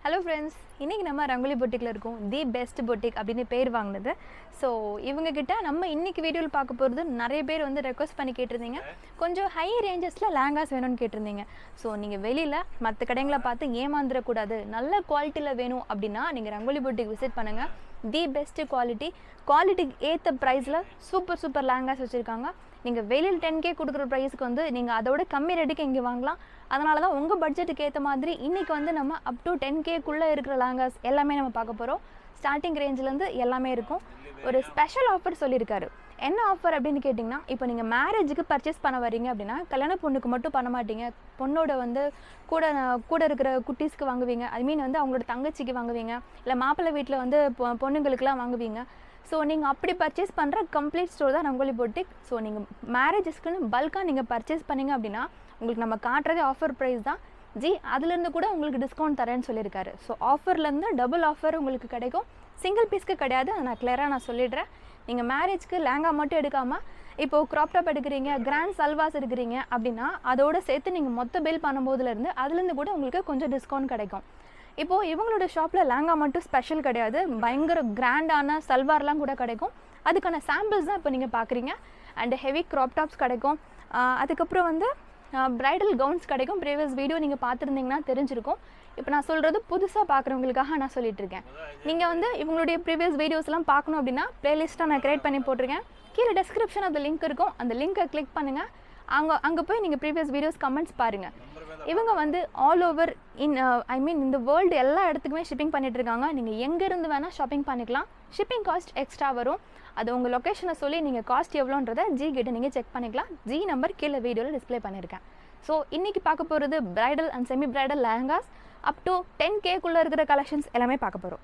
hello friends இன்றைக்கி நம்ம ரங்கோலி பொட்டிக்கில் இருக்கோம் தி பெஸ்ட் பொட்டிக் அப்படின்னு பேர் வாங்கினது ஸோ இவங்கக்கிட்ட நம்ம இன்றைக்கி வீடியோவில் பார்க்க போகிறது நிறைய பேர் வந்து ரெக்வஸ்ட் பண்ணி கேட்டிருந்தீங்க கொஞ்சம் ஹை ரேஞ்சஸில் லேங்காஸ் வேணும்னு கேட்டிருந்தீங்க ஸோ நீங்கள் வெளியில் மற்ற கடைங்களை பார்த்து ஏமாந்துடக்கூடாது நல்ல குவாலிட்டியில் வேணும் அப்படின்னா நீங்கள் ரங்கோலி பொட்டிக் விசிட் பண்ணுங்கள் தி பெஸ்ட்டு குவாலிட்டி குவாலிட்டிக்கு ஏற்ற ப்ரைஸில் சூப்பர் சூப்பர் லேங்காஸ் வச்சுருக்காங்க நீங்கள் வெளியில் டென் கே கொடுக்குற ப்ரைஸுக்கு வந்து நீங்கள் அதோட கம்மி ரேட்டுக்கு இங்கே வாங்கலாம் அதனால தான் உங்கள் பட்ஜெட்டுக்கு ஏற்ற மாதிரி இன்றைக்கி வந்து நம்ம அப் டு டென் கேக்குள்ளே இருக்கிற லேங்காஸ் எல்லாமே நம்ம பார்க்க போகிறோம் ஸ்டார்டிங் ரேஞ்சிலேருந்து எல்லாமே இருக்கும் ஒரு ஸ்பெஷல் ஆஃபர் சொல்லியிருக்காரு என்ன ஆஃபர் அப்படின்னு கேட்டிங்கன்னா இப்போ நீங்கள் மேரேஜுக்கு பர்ச்சேஸ் பண்ண வரீங்க அப்படின்னா கல்யாண பொண்ணுக்கு மட்டும் பண்ண மாட்டீங்க பொண்ணோட வந்து கூட கூட இருக்கிற குட்டீஸ்க்கு வாங்குவீங்க ஐ மீன் வந்து அவங்களோட தங்கச்சிக்கு வாங்குவீங்க இல்லை மாப்பிள்ளை வீட்டில் வந்து பொ- பொண்ணுங்களுக்குலாம் வாங்குவீங்க ஸோ நீங்கள் அப்படி பர்ச்சேஸ் பண்ணுற கம்ப்ளீட் ஸ்டோர் தான் ரங்கோலி பொட்டிக் ஸோ நீங்கள் மேரேஜஸ்க்குன்னு பல்காக நீங்கள் பர்ச்சேஸ் பண்ணீங்க அப்படின்னா உங்களுக்கு நம்ம காட்டுறதே ஆஃபர் ப்ரைஸ் தான் ஜி அதுலேருந்து கூட உங்களுக்கு டிஸ்கவுண்ட் தரேன்னு சொல்லியிருக்காரு ஸோ ஆஃபர்லேருந்து டபுள் ஆஃபர் உங்களுக்கு கிடைக்கும் சிங்கிள் பீஸ்க்கு கிடையாது அதை நான் கிளியராக நான் சொல்லிடுறேன் நீங்கள் மேரேஜ்க்கு லேங்கா மட்டும் எடுக்காமல் இப்போது க்ராப் டாப் எடுக்கிறீங்க கிராண்ட் சல்வாஸ் எடுக்கிறீங்க அப்படின்னா அதோட சேர்த்து நீங்கள் மொத்த பில் பண்ணும்போதுலேருந்து அதுலேருந்து கூட உங்களுக்கு கொஞ்சம் டிஸ்கவுண்ட் கிடைக்கும் இப்போது இவங்களோட ஷாப்பில் லேங்கா மட்டும் ஸ்பெஷல் கிடையாது பயங்கர கிராண்டான சல்வார்லாம் கூட கிடைக்கும் அதுக்கான சாம்பிள்ஸ் தான் இப்போ நீங்கள் பார்க்குறீங்க அண்ட் ஹெவி க்ராப் டாப்ஸ் கிடைக்கும் ஆஹ் அதுக்கப்புறம் வந்து ப்ரைடல் கவுன்ஸ் கிடைக்கும் ப்ரீவியஸ் வீடியோ நீங்கள் பார்த்துருந்தீங்கன்னா தெரிஞ்சிருக்கும் இப்போ நான் சொல்கிறது புதுசாக பார்க்குறவங்களுக்காக நான் சொல்லிட்டு இருக்கேன் நீங்கள் வந்து இவங்களுடைய ப்ரீவியஸ் வீடியோஸ்லாம் பார்க்கணும் அப்படின்னா பிளேலிஸ்ட்டாக நான் க்ரியேட் பண்ணி போட்டிருக்கேன் கீழே டெஸ்கிரிப்ஷன் அந்த லிங்க் இருக்கும் அந்த லிங்க்கை கிளிக் பண்ணுங்கள் அங்கே அங்கே போய் நீங்கள் ப்ரீவியஸ் வீடியோஸ் கமெண்ட்ஸ் பாருங்கள் இவங்க வந்து ஆல் ஓவர் இன் ஐ மீன் இந்த வேர்ல்டு எல்லா இடத்துக்குமே ஷிப்பிங் பண்ணிட்டு இருக்காங்க நீங்கள் எங்கேருந்து வேணால் ஷாப்பிங் பண்ணிக்கலாம் ஷிப்பிங் காஸ்ட் எக்ஸ்ட்ரா வரும் அது உங்கள் லொக்கேஷனை சொல்லி நீங்கள் காஸ்ட் எவ்வளோன்றதை ஜி கிட்ட நீங்கள் செக் பண்ணிக்கலாம் ஜி நம்பர் கீழே வீடியோவில் டிஸ்ப்ளே பண்ணியிருக்கேன் ஸோ இன்றைக்கி பார்க்க போகிறது bridal and semi bridal lehengas up to ten கேக்குள்ளே இருக்கிற கலெக்ஷன்ஸ் எல்லாமே பார்க்க போகிறோம்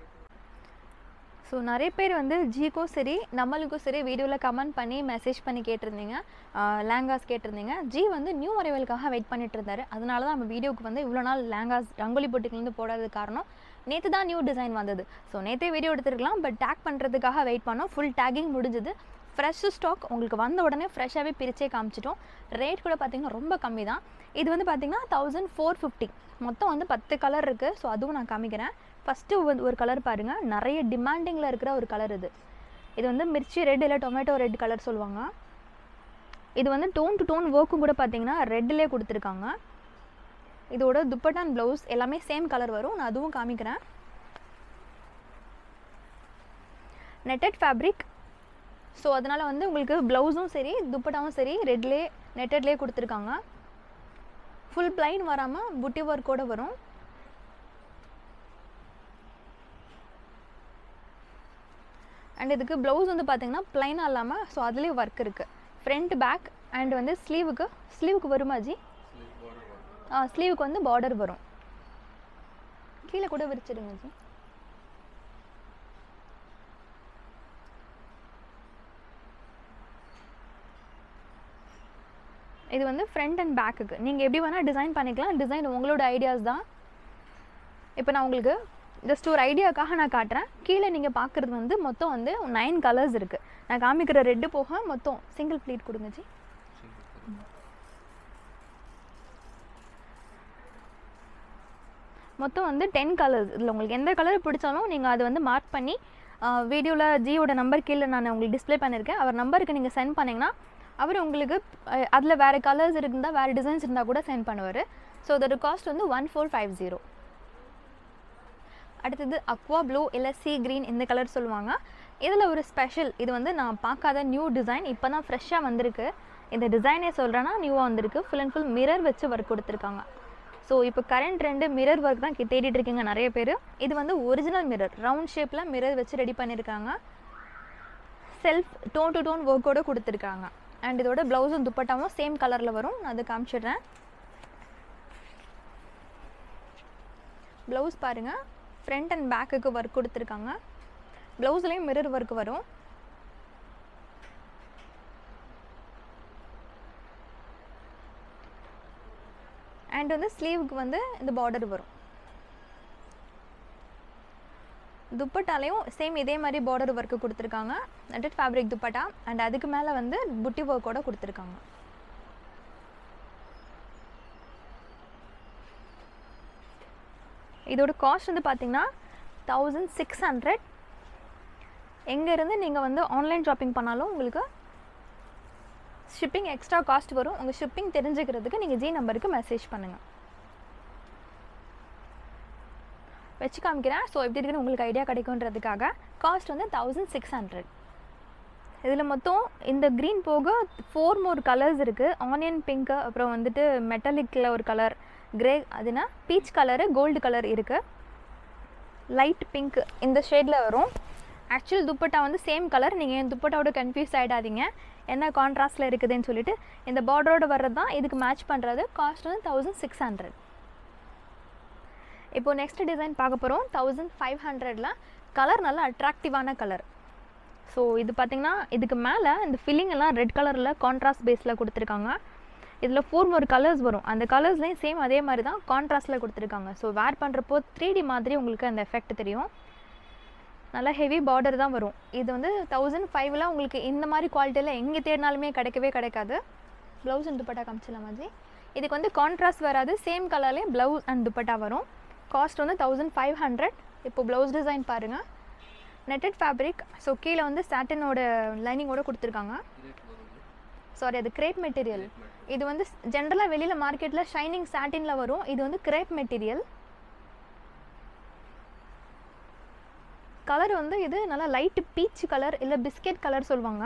ஸோ நிறைய பேர் வந்து ஜிக்கும் சரி நம்மளுக்கும் சரி வீடியோவில் கமெண்ட் பண்ணி மெசேஜ் பண்ணி கேட்டிருந்தீங்க லேங்காஸ் கேட்டிருந்தீங்க ஜி வந்து நியூ அரைவலுக்காக வெயிட் பண்ணிட்டு இருந்தாரு அதனால தான் நம்ம வீடியோக்கு வந்து இவ்வளோ நாள் லேங்காஸ் ரங்கோலி பொட்டிக்லேருந்து போடாதது காரணம் நேற்று தான் நியூ டிசைன் வந்தது ஸோ நேற்றே வீடியோ எடுத்துருக்கலாம் பட் டேக் பண்ணுறதுக்காக வெயிட் பண்ணோம் ஃபுல் டேக்கிங் முடிஞ்சது ஃப்ரெஷ் ஸ்டாக் உங்களுக்கு வந்த உடனே ஃப்ரெஷ்ஷாகவே பிரிச்சே காமிச்சிட்டோம் ரேட் கூட பார்த்தீங்கன்னா ரொம்ப கம்மி தான் இது வந்து பார்த்தீங்கன்னா தௌசண்ட் ஃபோர் ஃபிஃப்டி மொத்தம் வந்து பத்து கலர் இருக்குது ஸோ அதுவும் நான் காமிக்கிறேன் ஃபஸ்ட்டு வந்து ஒரு கலர் பாருங்கள் நிறைய டிமாண்டிங்கில் இருக்கிற ஒரு கலர் இது இது வந்து மிர்ச்சி ரெட் இல்லை டொமேட்டோ ரெட் கலர் சொல்லுவாங்க இது வந்து டோன் டு டோன் ஒர்க்கும் கூட பார்த்தீங்கன்னா ரெட்லேயே கொடுத்துருக்காங்க இதோட துப்பட்டா அண்ட் ப்ளவுஸ் எல்லாமே சேம் கலர் வரும் நான் அதுவும் காமிக்கிறேன் நெட்டட் ஃபேப்ரிக் ஸோ அதனால் வந்து உங்களுக்கு ப்ளவுஸும் சரி துப்பட்டாவும் சரி ரெட்லே நெட்டட்லேயே கொடுத்துருக்காங்க ஃபுல் பிளைன் வராமல் புட்டி ஒர்க்கோட வரும் அண்ட் இதுக்கு ப்ளவுஸ் வந்து பார்த்தீங்கன்னா ப்ளைனாக இல்லாமல் ஸோ அதுலேயே ஒர்க் இருக்குது ஃப்ரண்ட் பேக் அண்ட் வந்து ஸ்லீவுக்கு ஸ்லீவுக்கு வருமா ஜி ஆ ஸ்லீவுக்கு வந்து பார்டர் வரும் கீழே கூட விரிச்சிடுங்க ஜி இது வந்து ஃப்ரண்ட் அண்ட் பேக்குக்கு நீங்கள் எப்படி வேணால் டிசைன் பண்ணிக்கலாம் டிசைன் உங்களோட ஐடியாஸ் தான் இப்போ நான் உங்களுக்கு ஜஸ்ட் ஒரு ஐடியாக்காக நான் காட்டுறேன் கீழே நீங்கள் பார்க்குறது வந்து மொத்தம் வந்து நைன் கலர்ஸ் இருக்குது நான் காமிக்கிற ரெட்டு போக மொத்தம் சிங்கிள் ப்ளீட் கொடுங்க ஜி மொத்தம் வந்து டென் கலர்ஸ் இதில் உங்களுக்கு எந்த கலர் பிடிச்சாலும் நீங்கள் அதை வந்து மார்க் பண்ணி வீடியோவில் ஜியோட நம்பர் கீழே நான் உங்களுக்கு டிஸ்ப்ளே பண்ணியிருக்கேன் அவர் நம்பருக்கு நீங்கள் சென்ட் பண்ணிங்கன்னா அவர் உங்களுக்கு அதில் வேறு கலர்ஸ் இருந்தால் வேறு டிசைன்ஸ் இருந்தால் கூட சென்ட் பண்ணுவார் ஸோ அதோட காஸ்ட் வந்து ஒன் ஃபோர் ஃபைவ் ஜீரோ அடுத்தது அக்வா ப்ளூ இல்லை சி க்ரீன் இந்த கலர் சொல்லுவாங்க இதில் ஒரு ஸ்பெஷல் இது வந்து நான் பார்க்காத நியூ டிசைன் இப்போ தான் ஃப்ரெஷ்ஷாக வந்திருக்கு இந்த டிசைனே சொல்கிறேன்னா நியூவாக வந்திருக்கு ஃபுல் அண்ட் ஃபுல் மிரர் வச்சு ஒர்க் கொடுத்துருக்காங்க ஸோ இப்போ கரண்ட் ரெண்டு மிரர் ஒர்க் தான் கி- தேடிட்டு இருக்கீங்க நிறைய பேர் இது வந்து ஒரிஜினல் மிரர் ரவுண்ட் ஷேப்பில் மிரர் வச்சு ரெடி பண்ணியிருக்காங்க செல்ஃப் டோன் டு டோன் ஒர்க்கோட கொடுத்துருக்காங்க அண்ட் இதோட ப்ளவுஸும் துப்பட்டாவும் சேம் கலரில் வரும் நான் அதை காமிச்சிடுறேன் ப்ளவுஸ் பாருங்கள் ஃப்ரண்ட் அண்ட் பேக்குக்கு ஒர்க் கொடுத்துருக்காங்க ப்ளவுஸ்லேயும் மிரர் ஒர்க் வரும் அண்ட் வந்து ஸ்லீவுக்கு வந்து இந்த பார்டர் வரும் துப்பட்டாலையும் சேம் இதே மாதிரி பார்டர் ஒர்க்கு கொடுத்துருக்காங்க நெட்டட் ஃபேப்ரிக் துப்பட்டா அண்ட் அதுக்கு மேலே வந்து புட்டி ஒர்க்கோட கொடுத்துருக்காங்க இதோட காஸ்ட் வந்து பார்த்தீங்கன்னா தௌசண்ட் சிக்ஸ் ஹண்ட்ரட் எங்கேருந்து நீங்கள் வந்து ஆன்லைன் ஷாப்பிங் பண்ணாலும் உங்களுக்கு ஷிப்பிங் எக்ஸ்ட்ரா காஸ்ட் வரும் உங்கள் ஷிப்பிங் தெரிஞ்சுக்கிறதுக்கு நீங்கள் ஜி நம்பருக்கு மெசேஜ் பண்ணுங்கள் வச்சு காமிக்கிறேன் ஸோ எப்படி இருக்குன்னு உங்களுக்கு ஐடியா கிடைக்குன்றதுக்காக காஸ்ட் வந்து தௌசண்ட் சிக்ஸ் ஹண்ட்ரட் இதில் மொத்தம் இந்த க்ரீன் போக ஃபோர் மோர் கலர்ஸ் இருக்குது ஆனியன் பிங்க்கு அப்புறம் வந்துட்டு மெட்டலிக்கில் ஒரு கலர் கிரே அதுனா பீச் கலரு கோல்டு கலர் இருக்குது லைட் பிங்க் இந்த ஷேடில் வரும் ஆக்சுவல் துப்பட்டா வந்து சேம் கலர் நீங்கள் என் துப்பட்டாவோட கன்ஃபியூஸ் ஆகிடாதீங்க என்ன கான்ட்ராஸ்டில் இருக்குதுன்னு சொல்லிட்டு இந்த பார்டரோட வர்றது தான் இதுக்கு மேட்ச் பண்ணுறது காஸ்ட் வந்து தௌசண்ட் சிக்ஸ் ஹண்ட்ரட் இப்போது நெக்ஸ்ட் டிசைன் பார்க்க போகிறோம் தௌசண்ட் ஃபைவ் ஹண்ட்ரடில் கலர் நல்லா அட்ராக்டிவான கலர் ஸோ இது பார்த்திங்கன்னா இதுக்கு மேலே இந்த ஃபில்லிங் எல்லாம் ரெட் கலரில் கான்ட்ராஸ்ட் பேஸில் கொடுத்துருக்காங்க இதில் ஃபோர் மோர் கலர்ஸ் வரும் அந்த கலர்ஸ்லேயும் சேம் அதே மாதிரி தான் கான்ட்ராஸ்ட்டில் கொடுத்துருக்காங்க ஸோ வேர் பண்ணுறப்போ த்ரீ டி மாதிரி உங்களுக்கு அந்த எஃபெக்ட் தெரியும் நல்லா ஹெவி பார்டர் தான் வரும் இது வந்து தௌசண்ட் ஃபைவ்ல உங்களுக்கு இந்த மாதிரி குவாலிட்டியில் எங்கே தேடினாலுமே கிடைக்கவே கிடைக்காது ப்ளவுஸ் அண்ட் துப்பட்டா காமிச்சிடலாம் மாதிரி இதுக்கு வந்து கான்ட்ராஸ்ட் வராது சேம் கலர்லேயே ப்ளவுஸ் அண்ட் துப்பட்டா வரும் காஸ்ட் வந்து தௌசண்ட் ஃபைவ் ஹண்ட்ரட் இப்போ ப்ளவுஸ் டிசைன் பாருங்கள் நெட்டட் ஃபேப்ரிக் ஸோ கீழே வந்து சாட்டினோட லைனிங்கோட கொடுத்துருக்காங்க சாரி அது கிரேப் மெட்டீரியல் இது வந்து ஜென்ரலாக வெளியில் மார்க்கெட்டில் ஷைனிங் சாட்டினில் வரும் இது வந்து கிரேப் மெட்டீரியல் கலர் வந்து இது நல்லா லைட் பீச் கலர் இல்லை பிஸ்கெட் கலர் சொல்லுவாங்க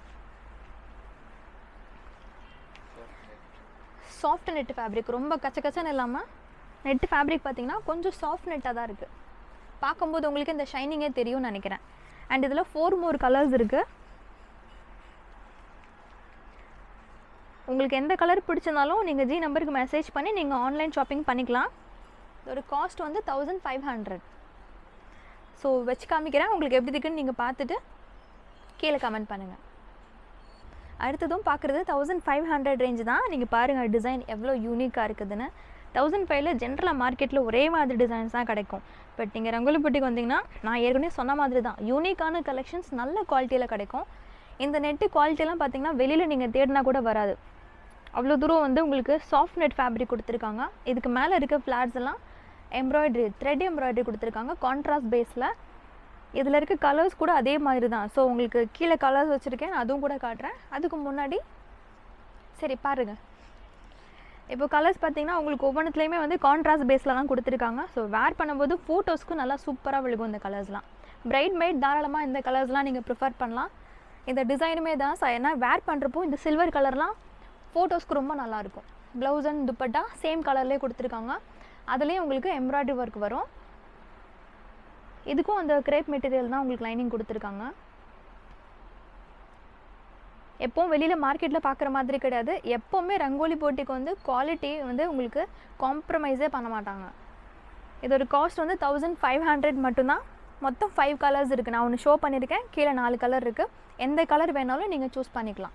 சாஃப்ட் நெட் ஃபேப்ரிக் ரொம்ப கச்ச கச்சன்னு இல்லாமல் நெட் ஃபேப்ரிக் பார்த்தீங்கன்னா கொஞ்சம் சாஃப்ட் நெட்டாக தான் இருக்குது பார்க்கும்போது உங்களுக்கு இந்த ஷைனிங்கே தெரியும்னு நினைக்கிறேன் அண்ட் இதில் ஃபோர் மோர் கலர்ஸ் இருக்குது உங்களுக்கு எந்த கலர் பிடிச்சிருந்தாலும் நீங்கள் ஜி நம்பருக்கு மெசேஜ் பண்ணி நீங்கள் ஆன்லைன் ஷாப்பிங் பண்ணிக்கலாம் இதோட காஸ்ட் வந்து தௌசண்ட் ஃபைவ் ஹண்ட்ரட் ஸோ வச்சு காமிக்கிறேன் உங்களுக்கு எப்படி இருக்குன்னு நீங்கள் பார்த்துட்டு கீழே கமெண்ட் பண்ணுங்கள் அடுத்ததும் பார்க்குறது தௌசண்ட் ஃபைவ் ஹண்ட்ரட் ரேஞ்சு தான் நீங்கள் பாருங்கள் டிசைன் எவ்வளோ யூனிக்காக இருக்குதுன்னு தௌசண்ட் ஃபைவ்ல ஜென்ரலாக மார்க்கெட்டில் ஒரே மாதிரி டிசைன்ஸ் தான் கிடைக்கும் பட் நீங்கள் ரங்கோலி பொட்டிக்கு வந்தீங்கன்னா நான் ஏற்கனவே சொன்ன மாதிரி தான் யூனிக்கான கலெக்ஷன்ஸ் நல்ல குவாலிட்டியில் கிடைக்கும் இந்த நெட்டு குவாலிட்டிலாம் பார்த்தீங்கன்னா வெளியில் நீங்கள் தேடினா கூட வராது அவ்வளோ தூரம் வந்து உங்களுக்கு சாஃப்ட் நெட் ஃபேப்ரிக் கொடுத்துருக்காங்க இதுக்கு மேலே இருக்க ஃப்ளாட்ஸ் எல்லாம் எம்ப்ராய்டரி த்ரெட் எம்ப்ராய்டரி கொடுத்துருக்காங்க கான்ட்ராஸ்ட் பேஸில் இதில் இருக்க கலர்ஸ் கூட அதே மாதிரி தான் ஸோ உங்களுக்கு கீழே கலர்ஸ் வச்சுருக்கேன் அதுவும் கூட காட்டுறேன் அதுக்கு முன்னாடி சரி பாருங்கள் இப்போ கலர்ஸ் பார்த்தீங்கன்னா உங்களுக்கு ஒவ்வொன்றுத்துலேயுமே வந்து கான்ட்ராஸ்ட் பேஸில் தான் கொடுத்துருக்காங்க ஸோ வேர் பண்ணும்போது ஃபோட்டோஸ்க்கு நல்லா சூப்பராக விழுகும் இந்த கலர்ஸ்லாம் பிரைட் மைட் தாராளமாக இந்த கலர்ஸ்லாம் நீங்கள் ப்ரிஃபர் பண்ணலாம் இந்த டிசைனுமே தான் ச- ஏன்னா வேர் பண்ணுறப்போ இந்த சில்வர் கலர்லாம் ஃபோட்டோஸ்க்கு ரொம்ப நல்லாயிருக்கும் ப்ளவுஸ் அண்ட் துப்பட்டா சேம் கலர்லேயே கொடுத்துருக்காங்க அதுலேயும் உங்களுக்கு எம்ப்ராய்டரி ஒர்க் வரும் இதுக்கும் அந்த கிரேப் மெட்டீரியல் தான் உங்களுக்கு லைனிங் கொடுத்துருக்காங்க எப்போவும் வெளியில் மார்க்கெட்டில் பார்க்குற மாதிரி கிடையாது எப்போவுமே ரங்கோலி போட்டிக்கு வந்து குவாலிட்டி வந்து உங்களுக்கு காம்ப்ரமைஸே பண்ண மாட்டாங்க இதோட காஸ்ட் வந்து தௌசண்ட் ஃபைவ் ஹண்ட்ரட் மட்டும்தான் மொத்தம் ஃபைவ் கலர்ஸ் இருக்குது நான் ஒன்று ஷோ பண்ணியிருக்கேன் கீழே நாலு கலர் இருக்குது எந்த கலர் வேணாலும் நீங்கள் சூஸ் பண்ணிக்கலாம்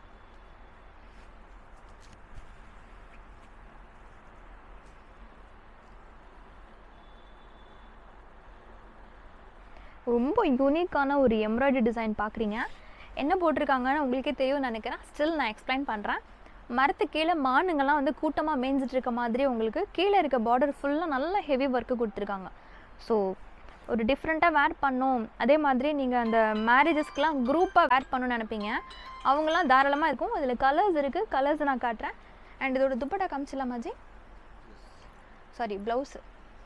ரொம்ப யூனிக்கான ஒரு எம்ப்ராய்டரி டிசைன் பார்க்குறீங்க என்ன போட்டிருக்காங்கன்னு உங்களுக்கே தெரியும்னு நினைக்கிறேன் ஸ்டில் நான் எக்ஸ்பிளைன் பண்ணுறேன் மரத்து கீழே மானுங்கள்லாம் வந்து கூட்டமாக மேய்ஞ்சிட்டு இருக்க மாதிரி உங்களுக்கு கீழே இருக்க பார்டர் ஃபுல்லாக நல்ல ஹெவி ஒர்க்கு கொடுத்துருக்காங்க ஸோ ஒரு டிஃப்ரெண்ட்டாக வேர் பண்ணோம் அதே மாதிரி நீங்கள் அந்த மேரேஜஸ்க்கெலாம் குரூப்பாக வேர் பண்ணணும்னு நினைப்பீங்க அவங்களாம் தாராளமாக இருக்கும் இதில் கலர்ஸ் இருக்குது கலர்ஸ் நான் காட்டுறேன் அண்ட் இதோட துப்பட்டா காமிச்சிடலாமா ஜி சாரி ப்ளவுஸு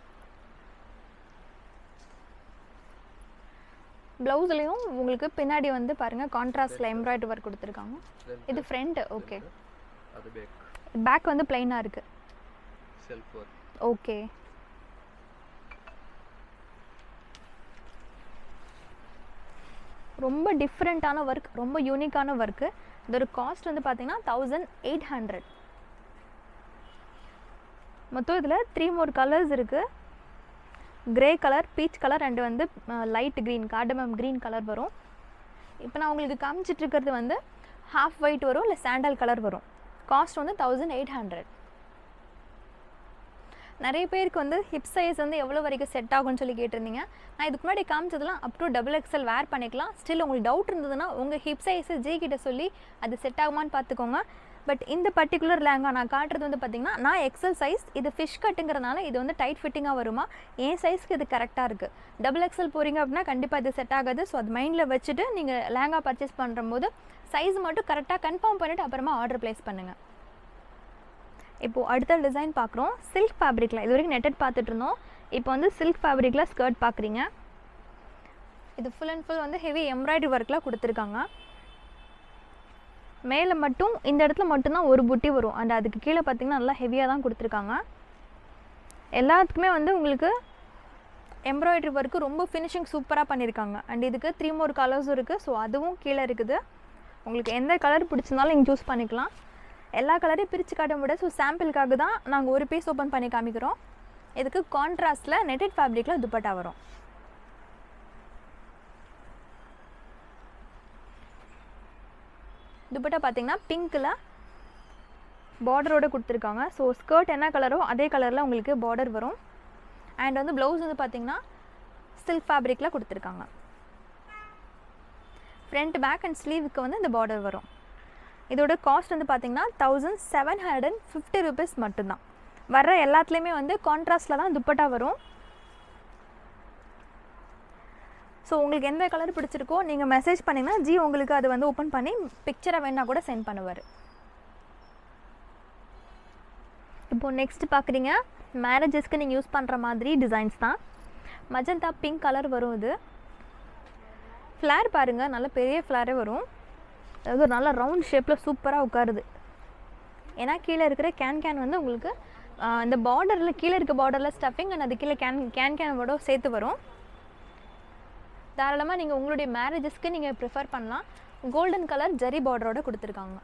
ப்ளவுஸ்லேயும் உங்களுக்கு பின்னாடி வந்து பாருங்கள் கான்ட்ராஸ்டில் எம்ப்ராய்டரி ஒர்க் கொடுத்துருக்காங்க இது ஃப்ரண்ட் ஓகே அது பேக் பேக் வந்து பிளைனாக இருக்குது செல்ஃப் ஒர்க் ஓகே ரொம்ப டிஃப்ரெண்ட்டான ஒர்க் ரொம்ப யூனிக்கான ஒர்க்கு இதோட காஸ்ட் வந்து பார்த்தீங்கன்னா தௌசண்ட் எயிட் ஹண்ட்ரட் மொத்தம் இதில் த்ரீ மோர் கலர்ஸ் இருக்குது grey colour peach colour and வந்து light green cardamom green colour வரும் இப்போ நான் உங்களுக்கு காமிச்சிட்டு இருக்கிறது வந்து ஹாஃப் ஒயிட் வரும் இல்லை சாண்டல் கலர் வரும் காஸ்ட் வந்து தௌசண்ட் எயிட் ஹண்ட்ரட் நிறைய பேருக்கு வந்து ஹிப் சைஸ் வந்து எவ்வளோ வரைக்கும் செட் ஆகும்னு சொல்லி கேட்டிருந்தீங்க நான் இதுக்கு முன்னாடி காமிச்சதெல்லாம் up to double XL wear பண்ணிக்கலாம் ஸ்டில் உங்களுக்கு டவுட் இருந்ததுன்னா உங்கள் ஹிப் சைஸை ஜி கிட்ட சொல்லி அது செட் ஆகுமான்னு பார்த்துக்கோங்க பட் இந்த பர்டிகுலர் லேங்கா நான் காட்டுறது வந்து பார்த்திங்கன்னா நான் எக்ஸல் சைஸ் இது ஃபிஷ் கட்டுங்கிறனால இது வந்து டைட் ஃபிட்டிங்காக வருமா என் சைஸ்க்கு இது கரெக்டாக இருக்குது டபுள் எக்ஸல் போகிறீங்க அப்படின்னா கண்டிப்பாக இது செட் ஆகாது ஸோ அது மைண்டில் வச்சுட்டு நீங்கள் லேங்கா பர்ச்சேஸ் பண்ணும்போது சைஸ் மட்டும் கரெக்டாக கன்ஃபார்ம் பண்ணிவிட்டு அப்புறமா ஆர்டர் ப்ளேஸ் பண்ணுங்கள் இப்போது அடுத்த டிசைன் பார்க்குறோம் சில்க் ஃபேப்ரிக்கில் இது வரைக்கும் நெட்டட் பார்த்துட்டு இருந்தோம் இப்போ வந்து சில்க் ஃபேப்ரிக்கில் ஸ்கர்ட் பார்க்குறீங்க இது ஃபுல் அண்ட் ஃபுல் வந்து ஹெவி எம்ப்ராய்டரி ஒர்க்கில் கொடுத்துருக்காங்க மேலே மட்டும் இந்த இடத்துல மட்டும்தான் ஒரு புட்டி வரும் அண்ட் அதுக்கு கீழே பார்த்தீங்கன்னா நல்லா ஹெவியாக தான் கொடுத்துருக்காங்க எல்லாத்துக்குமே வந்து உங்களுக்கு எம்ப்ராய்டரி ஒர்க்கு ரொம்ப ஃபினிஷிங் சூப்பராக பண்ணியிருக்காங்க அண்ட் இதுக்கு த்ரீ மோர் கலர்ஸும் இருக்குது ஸோ அதுவும் கீழே இருக்குது உங்களுக்கு எந்த கலர் பிடிச்சிருந்தாலும் நீங்கள் சூஸ் பண்ணிக்கலாம் எல்லா கலரையும் பிரித்து காட்ட முடியாது ஸோ சாம்பிளுக்காக தான் நாங்கள் ஒரு பீஸ் ஓப்பன் பண்ணி காமிக்கிறோம் இதுக்கு கான்ட்ராஸ்டில் நெட்டட் ஃபேப்ரிக்கில் துப்பட்டா வரும் துப்பட்டா பார்த்தீங்கன்னா பிங்க்கில் பார்டரோட கொடுத்துருக்காங்க ஸோ ஸ்கர்ட் என்ன கலரோ அதே கலரில் உங்களுக்கு பார்டர் வரும் அண்ட் வந்து ப்ளவுஸ் வந்து பார்த்தீங்கன்னா சில்க் ஃபேப்ரிக்கில் கொடுத்துருக்காங்க ஃப்ரண்ட் பேக் அண்ட் ஸ்லீவுக்கு வந்து இந்த பார்டர் வரும் இதோட காஸ்ட் வந்து பார்த்தீங்கன்னா thousand seven hundred and fifty rupees மட்டும்தான் வர்ற எல்லாத்துலேயுமே வந்து கான்ட்ராஸ்டில் தான் துப்பட்டா வரும் ஸோ உங்களுக்கு எந்த கலர் பிடிச்சிருக்கோ நீங்கள் மெசேஜ் பண்ணிங்கன்னா ஜி உங்களுக்கு அது வந்து ஓப்பன் பண்ணி பிக்சரை வேணா கூட சென்ட் பண்ணுவார் இப்போது நெக்ஸ்ட் பார்க்குறீங்க மேரேஜஸ்க்கு நீங்கள் யூஸ் பண்ணுற மாதிரி டிசைன்ஸ் தான் மஜந்தா பிங்க் கலர் வரும் இது ஃப்ளேர் பாருங்கள் நல்ல பெரிய ஃப்ளேரே வரும் அதாவது ஒரு நல்ல ரவுண்ட் ஷேப்பில் சூப்பராக உட்காருது ஏன்னா கீழே இருக்கிற கேன் கேன் வந்து உங்களுக்கு ஆஹ், இந்த பார்டரில் கீழே இருக்க பார்டரில் ஸ்டஃபிங் அண்ட் அது கீழே கேன் கேன் கேனோட சேர்த்து வரும் தாராளமாக நீங்கள் உங்களுடைய மேரேஜஸ்க்கு நீங்கள் ப்ரிஃபர் பண்ணலாம் கோல்டன் கலர் ஜரி பார்டரோட கொடுத்துருக்காங்க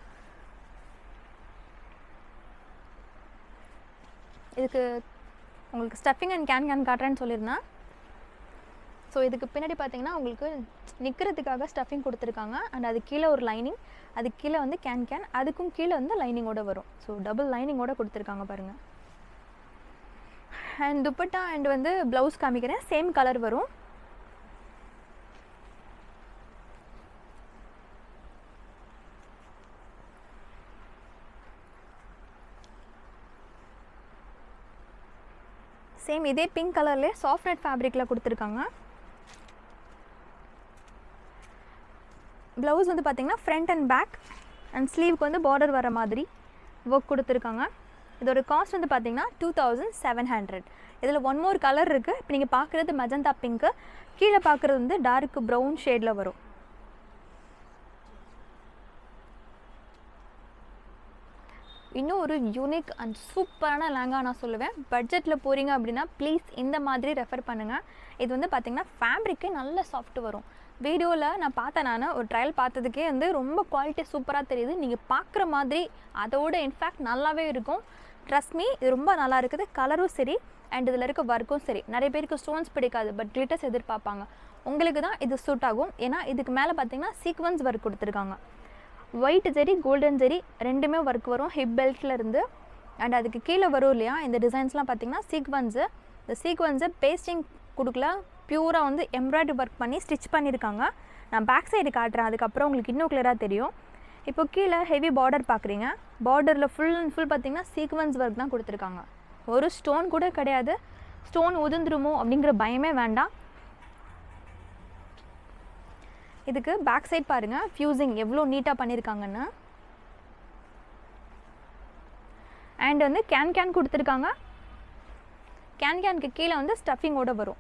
இதுக்கு உங்களுக்கு ஸ்டஃபிங் அண்ட் கேன் கேன் காட்டுறேன்னு சொல்லியிருந்தேன் ஸோ இதுக்கு பின்னாடி பார்த்தீங்கன்னா உங்களுக்கு நிற்கிறதுக்காக ஸ்டஃபிங் கொடுத்துருக்காங்க அண்ட் அது கீழே ஒரு லைனிங் அது கீழே வந்து கேன் கேன் அதுக்கும் கீழே வந்து லைனிங்கோட வரும் ஸோ டபுள் லைனிங்கோட கொடுத்துருக்காங்க பாருங்கள் அண்ட் துப்பட்டா அண்ட் வந்து ப்ளவுஸ் காமிக்கிறேன் சேம் கலர் வரும் சேம் இதே பிங்க் கலர்லேயே சாஃப்ட் நெட் ஃபேப்ரிக்கில் கொடுத்துருக்காங்க ப்ளவுஸ் வந்து பார்த்தீங்கன்னா ஃப்ரண்ட் அண்ட் பேக் அண்ட் ஸ்லீவ்க்கு வந்து பார்டர் வர மாதிரி ஒர்க் கொடுத்துருக்காங்க இதோட காஸ்ட் வந்து பார்த்தீங்கன்னா டூ தௌசண்ட் செவன் ஹண்ட்ரட் இதில் ஒன் மோர் கலர் இருக்குது இப்போ நீங்கள் பார்க்குறது மெஜந்தா பிங்க்கு கீழே பார்க்குறது வந்து டார்க் ப்ரௌன் ஷேடில் வரும் இன்னும் ஒரு யூனிக் அண்ட் சூப்பரான லேங்கா நான் சொல்லுவேன் பட்ஜெட்டில் போகிறீங்க அப்படின்னா ப்ளீஸ் இந்த மாதிரி ரெஃபர் பண்ணுங்கள் இது வந்து பார்த்திங்கன்னா ஃபேப்ரிக்கே நல்ல சாஃப்ட் வரும் வீடியோவில் நான் பார்த்தேன் நான் ஒரு ட்ரையல் பார்த்ததுக்கே வந்து ரொம்ப குவாலிட்டி சூப்பராக தெரியுது நீங்கள் பார்க்குற மாதிரி அதோட இன்ஃபேக்ட் நல்லாவே இருக்கும் ட்ரஸ்ட் மீ இது ரொம்ப நல்லா இருக்குது கலரும் சரி அண்ட் இதில் இருக்க ஒர்க்கும் சரி நிறைய பேருக்கு ஸ்டோன்ஸ் பிடிக்காது பட் glitters எதிர்பார்ப்பாங்க உங்களுக்கு தான் இது சூட் ஆகும் ஏன்னா இதுக்கு மேலே பார்த்தீங்கன்னா சீக்வன்ஸ் ஒர்க் கொடுத்துருக்காங்க ஒயிட் ஜெரி கோல்டன் ஜெரி ரெண்டுமே ஒர்க் வரும் ஹிப் பெல்ட்டில் இருந்து அண்ட் அதுக்கு கீழே வரும் இல்லையா இந்த டிசைன்ஸ்லாம் பார்த்தீங்கன்னா சீக்வன்ஸு இந்த சீக்வன்ஸை பேஸ்டிங் கொடுக்கல பியூராக வந்து எம்ப்ராய்டரி ஒர்க் பண்ணி ஸ்டிச் பண்ணியிருக்காங்க நான் பேக் சைடு காட்டுறேன் அதுக்கப்புறம் உங்களுக்கு இன்னும் கிளியராக தெரியும் இப்போ கீழே ஹெவி பார்டர் பார்க்குறீங்க பார்டரில் ஃபுல் அண்ட் ஃபுல் பார்த்தீங்கன்னா சீக்வன்ஸ் ஒர்க் தான் கொடுத்துருக்காங்க ஒரு ஸ்டோன் கூட கிடையாது ஸ்டோன் உதிர்ந்துருமோ அப்படிங்கிற பயமே வேண்டாம் இதுக்கு பேக் சைட் பாருங்கள் ஃபியூசிங் எவ்வளோ நீட்டாக பண்ணியிருக்காங்கன்னு அண்ட் வந்து கேன் கேன் கொடுத்துருக்காங்க கேன் கேனுக்கு கீழே வந்து ஸ்டஃபிங்கோட வரும்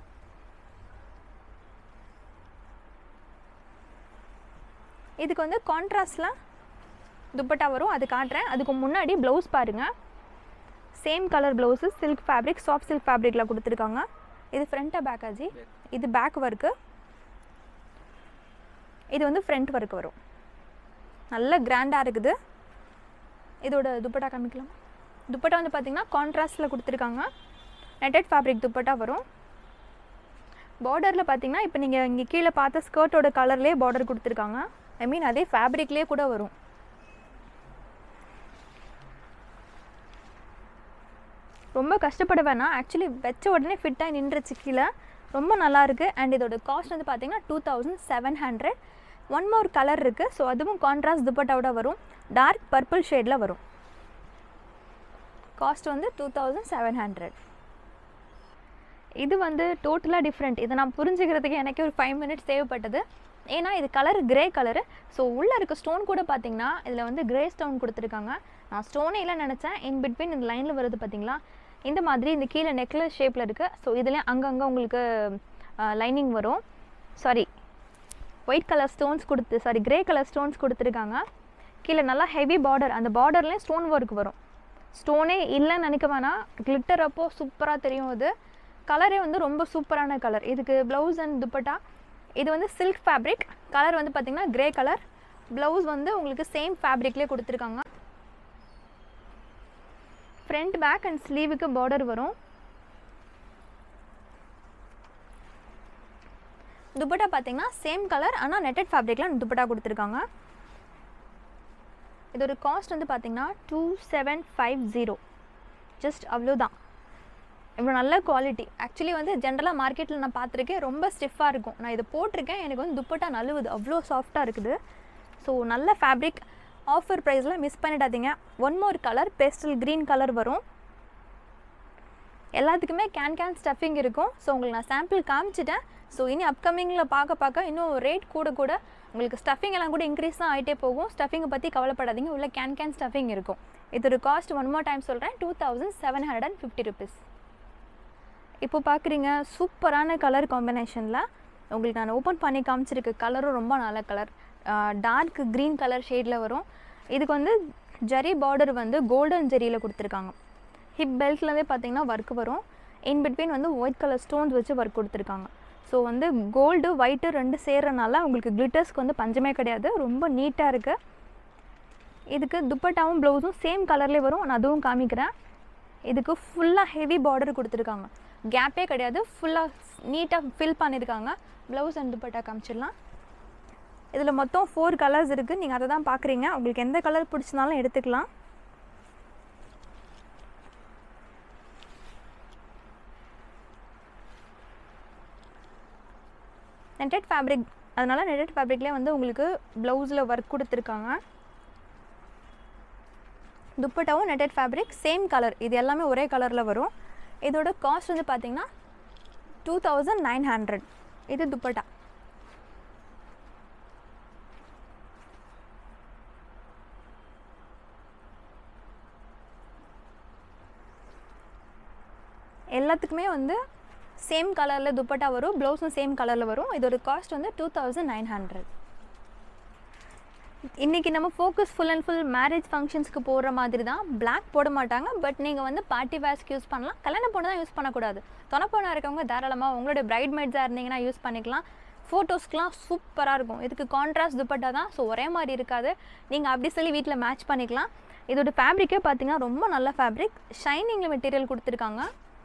இதுக்கு வந்து கான்ட்ராஸ்டில் துப்பட்டா வரும் அது காட்டுறேன் அதுக்கு முன்னாடி ப்ளவுஸ் பாருங்கள் same colour blouse silk fabric soft silk ஃபேப்ரிக்கில் கொடுத்துருக்காங்க இது ஃப்ரண்ட்டாக பேக்காஜி இது பேக் ஒர்க்கு இது வந்து ஃப்ரண்ட் ஒர்க் வரும் நல்ல கிராண்டாக இருக்குது இதோட துப்பட்டா காமிக்கலாம் துப்பட்டா வந்து பார்த்திங்கன்னா கான்ட்ராஸ்டில் கொடுத்துருக்காங்க நெட்டட் ஃபேப்ரிக் துப்பட்டா வரும் பார்டரில் பார்த்தீங்கன்னா இப்போ நீங்கள் இங்கே கீழே பார்த்த ஸ்கர்ட்டோட கலர்லேயே பார்டர் கொடுத்துருக்காங்க ஐ மீன் அதே ஃபேப்ரிக்லேயே கூட வரும் ரொம்ப கஷ்டப்பட வேணாம் ஆக்சுவலி வச்ச உடனே ஃபிட்டாக நின்றுச்சு கீழே ரொம்ப நல்லா இருக்குது அண்ட் இதோட காஸ்ட் வந்து பார்த்தீங்கன்னா two thousand seven hundred one more colour இருக்குது ஸோ அதுவும் கான்ட்ராஸ்ட் துப்பட்டாவோட வரும் டார்க் பர்பிள் ஷேடில் வரும் காஸ்ட் வந்து டூ தௌசண்ட் செவன் ஹண்ட்ரட் இது வந்து டோட்டலாக டிஃப்ரெண்ட் இதை நான் புரிஞ்சுக்கிறதுக்கு எனக்கு ஒரு ஃபைவ் மினிட்ஸ் தேவைப்பட்டது ஏன்னா இது கலர் கிரே கலரு ஸோ உள்ளே இருக்க ஸ்டோன் கூட பார்த்தீங்கன்னா இதில் வந்து கிரே ஸ்டோன் கொடுத்துருக்காங்க நான் ஸ்டோனே இல்லை நினச்சேன் இன் பிட்வீன் இந்த லைனில் வருது பார்த்தீங்களா இந்த மாதிரி இந்த கீழே நெக்லஸ் ஷேப்பில் இருக்குது ஸோ இதுலேயும் அங்கங்கே உங்களுக்கு லைனிங் வரும் சாரி ஒயிட் கலர் ஸ்டோன்ஸ் கொடுத்து சாரி கிரே கலர் ஸ்டோன்ஸ் கொடுத்துருக்காங்க கீழே நல்லா ஹெவி பார்டர் அந்த பார்டர்லேயும் ஸ்டோன் ஒர்க் வரும் ஸ்டோனே இல்லைன்னு நினைக்க வேணாம் கிளிட்டர் அப்போ சூப்பராக தெரியும் அது கலரே வந்து ரொம்ப சூப்பரான கலர் இதுக்கு ப்ளவுஸ் அண்ட் துப்பட்டா இது வந்து சில்க் ஃபேப்ரிக் கலர் வந்து பார்த்திங்கன்னா கிரே கலர் ப்ளவுஸ் வந்து உங்களுக்கு சேம் ஃபேப்ரிக்லேயே கொடுத்துருக்காங்க ஃப்ரண்ட் பேக் அண்ட் ஸ்லீவுக்கு பார்டர் வரும் துப்பட்டா பார்த்தீங்கன்னா சேம் கலர் ஆனால் நெட்டட் ஃபேப்ரிக்கில் துப்பட்டா கொடுத்துருக்காங்க இதோட காஸ்ட் வந்து பார்த்தீங்கன்னா two seven five zero just அவ்வளோதான் இவ்வளோ நல்ல குவாலிட்டி ஆக்சுவலி வந்து ஜென்ரலாக மார்க்கெட்டில் நான் பார்த்துருக்கேன் ரொம்ப ஸ்டிஃபாக இருக்கும் நான் இதை போட்டிருக்கேன் எனக்கு வந்து துப்பட்டா நழுவுது அவ்வளோ சாஃப்டாக இருக்குது ஸோ நல்ல ஃபேப்ரிக் ஆஃபர் ப்ரைஸில் மிஸ் பண்ணிடாதீங்க one more colour pastel green colour வரும் எல்லாத்துக்குமே கேன் கேன் ஸ்டஃபிங் இருக்கும் ஸோ உங்களுக்கு நான் சாம்பிள் காமிச்சிட்டேன் ஸோ இனி அப்கமிங்கில் பார்க்க பார்க்க இன்னும் ரேட் கூட கூட உங்களுக்கு ஸ்டஃபிங் எல்லாம் கூட இன்க்ரீஸ் தான் ஆகிட்டே போகும் ஸ்டஃபிங்கை பற்றி கவலைப்படாதீங்க உள்ள கேன் கேன் ஸ்டஃபிங் இருக்கும் இதோட காஸ்ட் ஒன் மோர் டைம் சொல்கிறேன் two thousand seven hundred and fifty rupees இப்போ பார்க்குறீங்க சூப்பரான கலர் காம்பினேஷனில் உங்களுக்கு நான் ஓப்பன் பண்ணி காமிச்சிருக்க கலரும் ரொம்ப நல்ல கலர் டார்க் க்ரீன் கலர் ஷேடில் வரும் இதுக்கு வந்து ஜரி பார்டர் வந்து கோல்டன் ஜெரியில் கொடுத்துருக்காங்க ஹிப் பெல்ட்லேருந்தே பார்த்தீங்கன்னா ஒர்க் வரும் இன் பிட்வீன் வந்து ஒயிட் கலர் ஸ்டோன்ஸ் வச்சு ஒர்க் கொடுத்துருக்காங்க ஸோ வந்து கோல்டு ஒயிட்டு ரெண்டு சேர்றனால உங்களுக்கு கிளிட்டர்ஸ்க்கு வந்து பஞ்சமே கிடையாது ரொம்ப நீட்டாக இருக்குது இதுக்கு துப்பட்டாவும் ப்ளவுஸும் சேம் கலர்லேயே வரும் நான் அதுவும் காமிக்கிறேன் இதுக்கு ஃபுல்லாக ஹெவி பார்டர் கொடுத்துருக்காங்க கேப்பே கிடையாது ஃபுல்லாக நீட்டாக ஃபில் பண்ணியிருக்காங்க ப்ளவுஸ் அண்ட் துப்பட்டா காமிச்சிடலாம் இதில் மொத்தம் ஃபோர் கலர்ஸ் இருக்குது நீங்கள் அதை தான் பார்க்குறீங்க உங்களுக்கு எந்த கலர் பிடிச்சிருந்தாலும் எடுத்துக்கலாம் நெட்டட் ஃபேப்ரிக் அதனால் நெட்டட் ஃபேப்ரிக்லேயே வந்து உங்களுக்கு ப்ளவுஸில் ஒர்க் கொடுத்துருக்காங்க துப்பட்டாவும் நெட்டட் ஃபேப்ரிக் சேம் கலர் இது எல்லாமே ஒரே கலரில் வரும் இதோட காஸ்ட் வந்து பார்த்தீங்கன்னா டூ தௌசண்ட் நைன் ஹண்ட்ரட் இது துப்பட்டா எல்லாத்துக்குமே வந்து சேம் கலரில் துப்பட்டா வரும் ப்ளவுஸும் சேம் கலரில் வரும் இதோட காஸ்ட் வந்து டூ தௌசண்ட் நைன் ஹண்ட்ரட் இன்றைக்கி நம்ம focus full and full marriage ஃபங்க்ஷன்ஸ்க்கு போடுற மாதிரி தான் பிளாக் போட மாட்டாங்க பட் நீங்கள் வந்து பார்ட்டி வேர்ஸ்க்கு யூஸ் பண்ணலாம் கல்யாண பொண்ணு தான் யூஸ் பண்ணக்கூடாது தொணப்பொண்ணாக இருக்கவங்க தாராளமாக உங்களுடைய பிரைட் மைட்ஸாக இருந்தீங்கன்னா யூஸ் பண்ணிக்கலாம் ஃபோட்டோஸ்க்குலாம் சூப்பராக இருக்கும் இதுக்கு கான்ட்ராஸ்ட் துப்பட்டா தான் ஸோ ஒரே மாதிரி இருக்காது நீங்கள் அப்படி சொல்லி வீட்டில் மேட்ச் பண்ணிக்கலாம் இதோட ஃபேப்ரிக்கே பார்த்தீங்கன்னா ரொம்ப நல்ல ஃபேப்ரிக் ஷைனிங் மெட்டீரியல் கொடுத்துருக்காங்க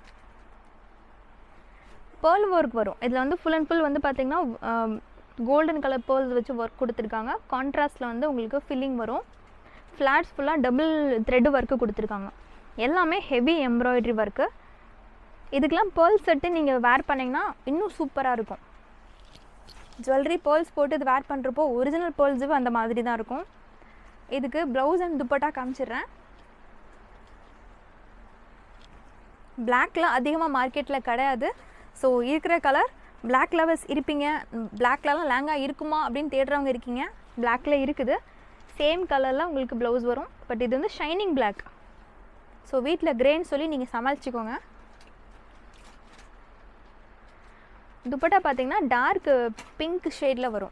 பேர்ல் ஒர்க் வரும் இதில் வந்து ஃபுல் அண்ட் ஃபுல் வந்து பார்த்திங்கன்னா கோல்டன் கலர் பேர்ல்ஸ் வச்சு ஒர்க் கொடுத்துருக்காங்க கான்ட்ராஸ்ட்டில் வந்து உங்களுக்கு ஃபில்லிங் வரும் ஃப்ளாட்ஸ் ஃபுல்லாக டபுள் த்ரெட் ஒர்க்கு கொடுத்துருக்காங்க எல்லாமே ஹெவி எம்ப்ராய்டரி ஒர்க்கு இதுக்கெலாம் பேர்ல் செட்டு நீங்கள் வேர் பண்ணிங்கன்னா இன்னும் சூப்பராக இருக்கும் ஜுவல்லரி பேர்ல்ஸ் போட்டு இது வேர் பண்ணுறப்போ ஒரிஜினல் பேர்ல்ஸும் அந்த மாதிரி தான் இருக்கும் இதுக்கு ப்ளவுஸ் அண்ட் துப்பட்டா காமிச்சிடுறேன் பிளாக்ல அதிகமாக மார்க்கெட்டில் கிடையாது ஸோ இருக்கிற கலர் பிளாக் லவர்ஸ் இருப்பீங்க பிளாக்லலாம் லேங்கா இருக்குமா அப்படின்னு தேடுறவங்க இருக்கீங்க பிளாக்ல இருக்குது சேம் கலரில் உங்களுக்கு ப்ளவுஸ் வரும் பட் இது வந்து ஷைனிங் பிளாக் ஸோ வீட்டில் கிரேன்னு சொல்லி நீங்கள் சமாளிச்சுக்கோங்க துப்பட்டா பார்த்தீங்கன்னா டார்க் பிங்க் ஷேடில் வரும்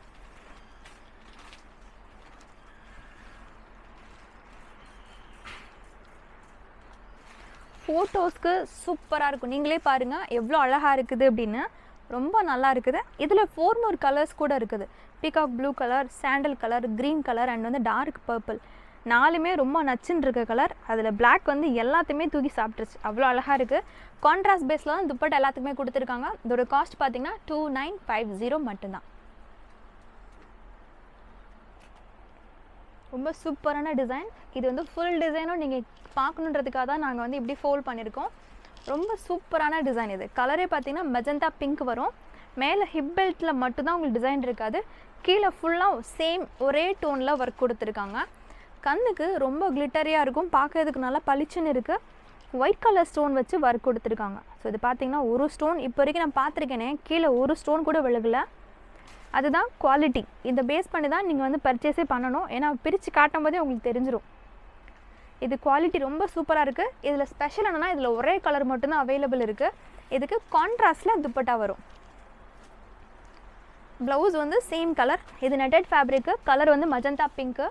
ஃபோட்டோஸ்க்கு சூப்பராக இருக்கும் நீங்களே பாருங்கள் எவ்வளோ அழகாக இருக்குது அப்படின்னு ரொம்ப நல்லா இருக்குது இதில் ஃபோர் மோர் கலர்ஸ் கூட இருக்குது peacock blue colour sandal colour green colour and வந்து டார்க் பர்பிள் நாலுமே ரொம்ப நச்சுன்னு இருக்க கலர் அதில் பிளாக் வந்து எல்லாத்தையுமே தூக்கி சாப்பிட்ருச்சு அவ்வளோ அழகாக இருக்குது கான்ட்ராஸ்ட் பேஸில் தான் துப்பட்டா எல்லாத்துக்குமே கொடுத்துருக்காங்க இதோட காஸ்ட் பார்த்தீங்கன்னா டூ நைன் ஃபைவ் ஜீரோ மட்டும்தான் ரொம்ப சூப்பரான டிசைன் இது வந்து ஃபுல் டிசைனும் நீங்கள் பார்க்கணுன்றதுக்காக தான் நாங்கள் வந்து இப்படி ஃபோல்ட் பண்ணியிருக்கோம் ரொம்ப சூப்பரான டிசைன் இது கலரே பார்த்தீங்கன்னா மெஜந்தா பிங்க் வரும் மேலே ஹிப் பெல்ட்டில் மட்டும்தான் உங்களுக்கு டிசைன் இருக்காது கீழே ஃபுல்லாக சேம் ஒரே டோனில் ஒர்க் கொடுத்துருக்காங்க கண்ணுக்கு ரொம்ப கிளிட்டரியாக இருக்கும் பார்க்கறதுக்கு நல்லா பளிச்சுன்னு இருக்குது ஒயிட் கலர் ஸ்டோன் வச்சு ஒர்க் கொடுத்துருக்காங்க ஸோ இது பார்த்தீங்கன்னா ஒரு ஸ்டோன் இப்போ வரைக்கும் நான் பார்த்துருக்கேனே கீழே ஒரு ஸ்டோன் கூட விழுகல அதுதான் குவாலிட்டி இதை பேஸ் பண்ணி தான் நீங்கள் வந்து பர்ச்சேஸே பண்ணணும் ஏன்னா பிரித்து காட்டும் போதே உங்களுக்கு தெரிஞ்சிடும் இது குவாலிட்டி ரொம்ப சூப்பராக இருக்குது இதில் ஸ்பெஷல் என்னென்னா இதில் ஒரே கலர் மட்டும்தான் அவைலபிள் இருக்குது இதுக்கு கான்ட்ராஸ்டில் துப்பட்டா வரும் ப்ளவுஸ் வந்து சேம் கலர் இது நெட்டட் ஃபேப்ரிக்கு கலர் வந்து மஜந்தா பிங்க்கு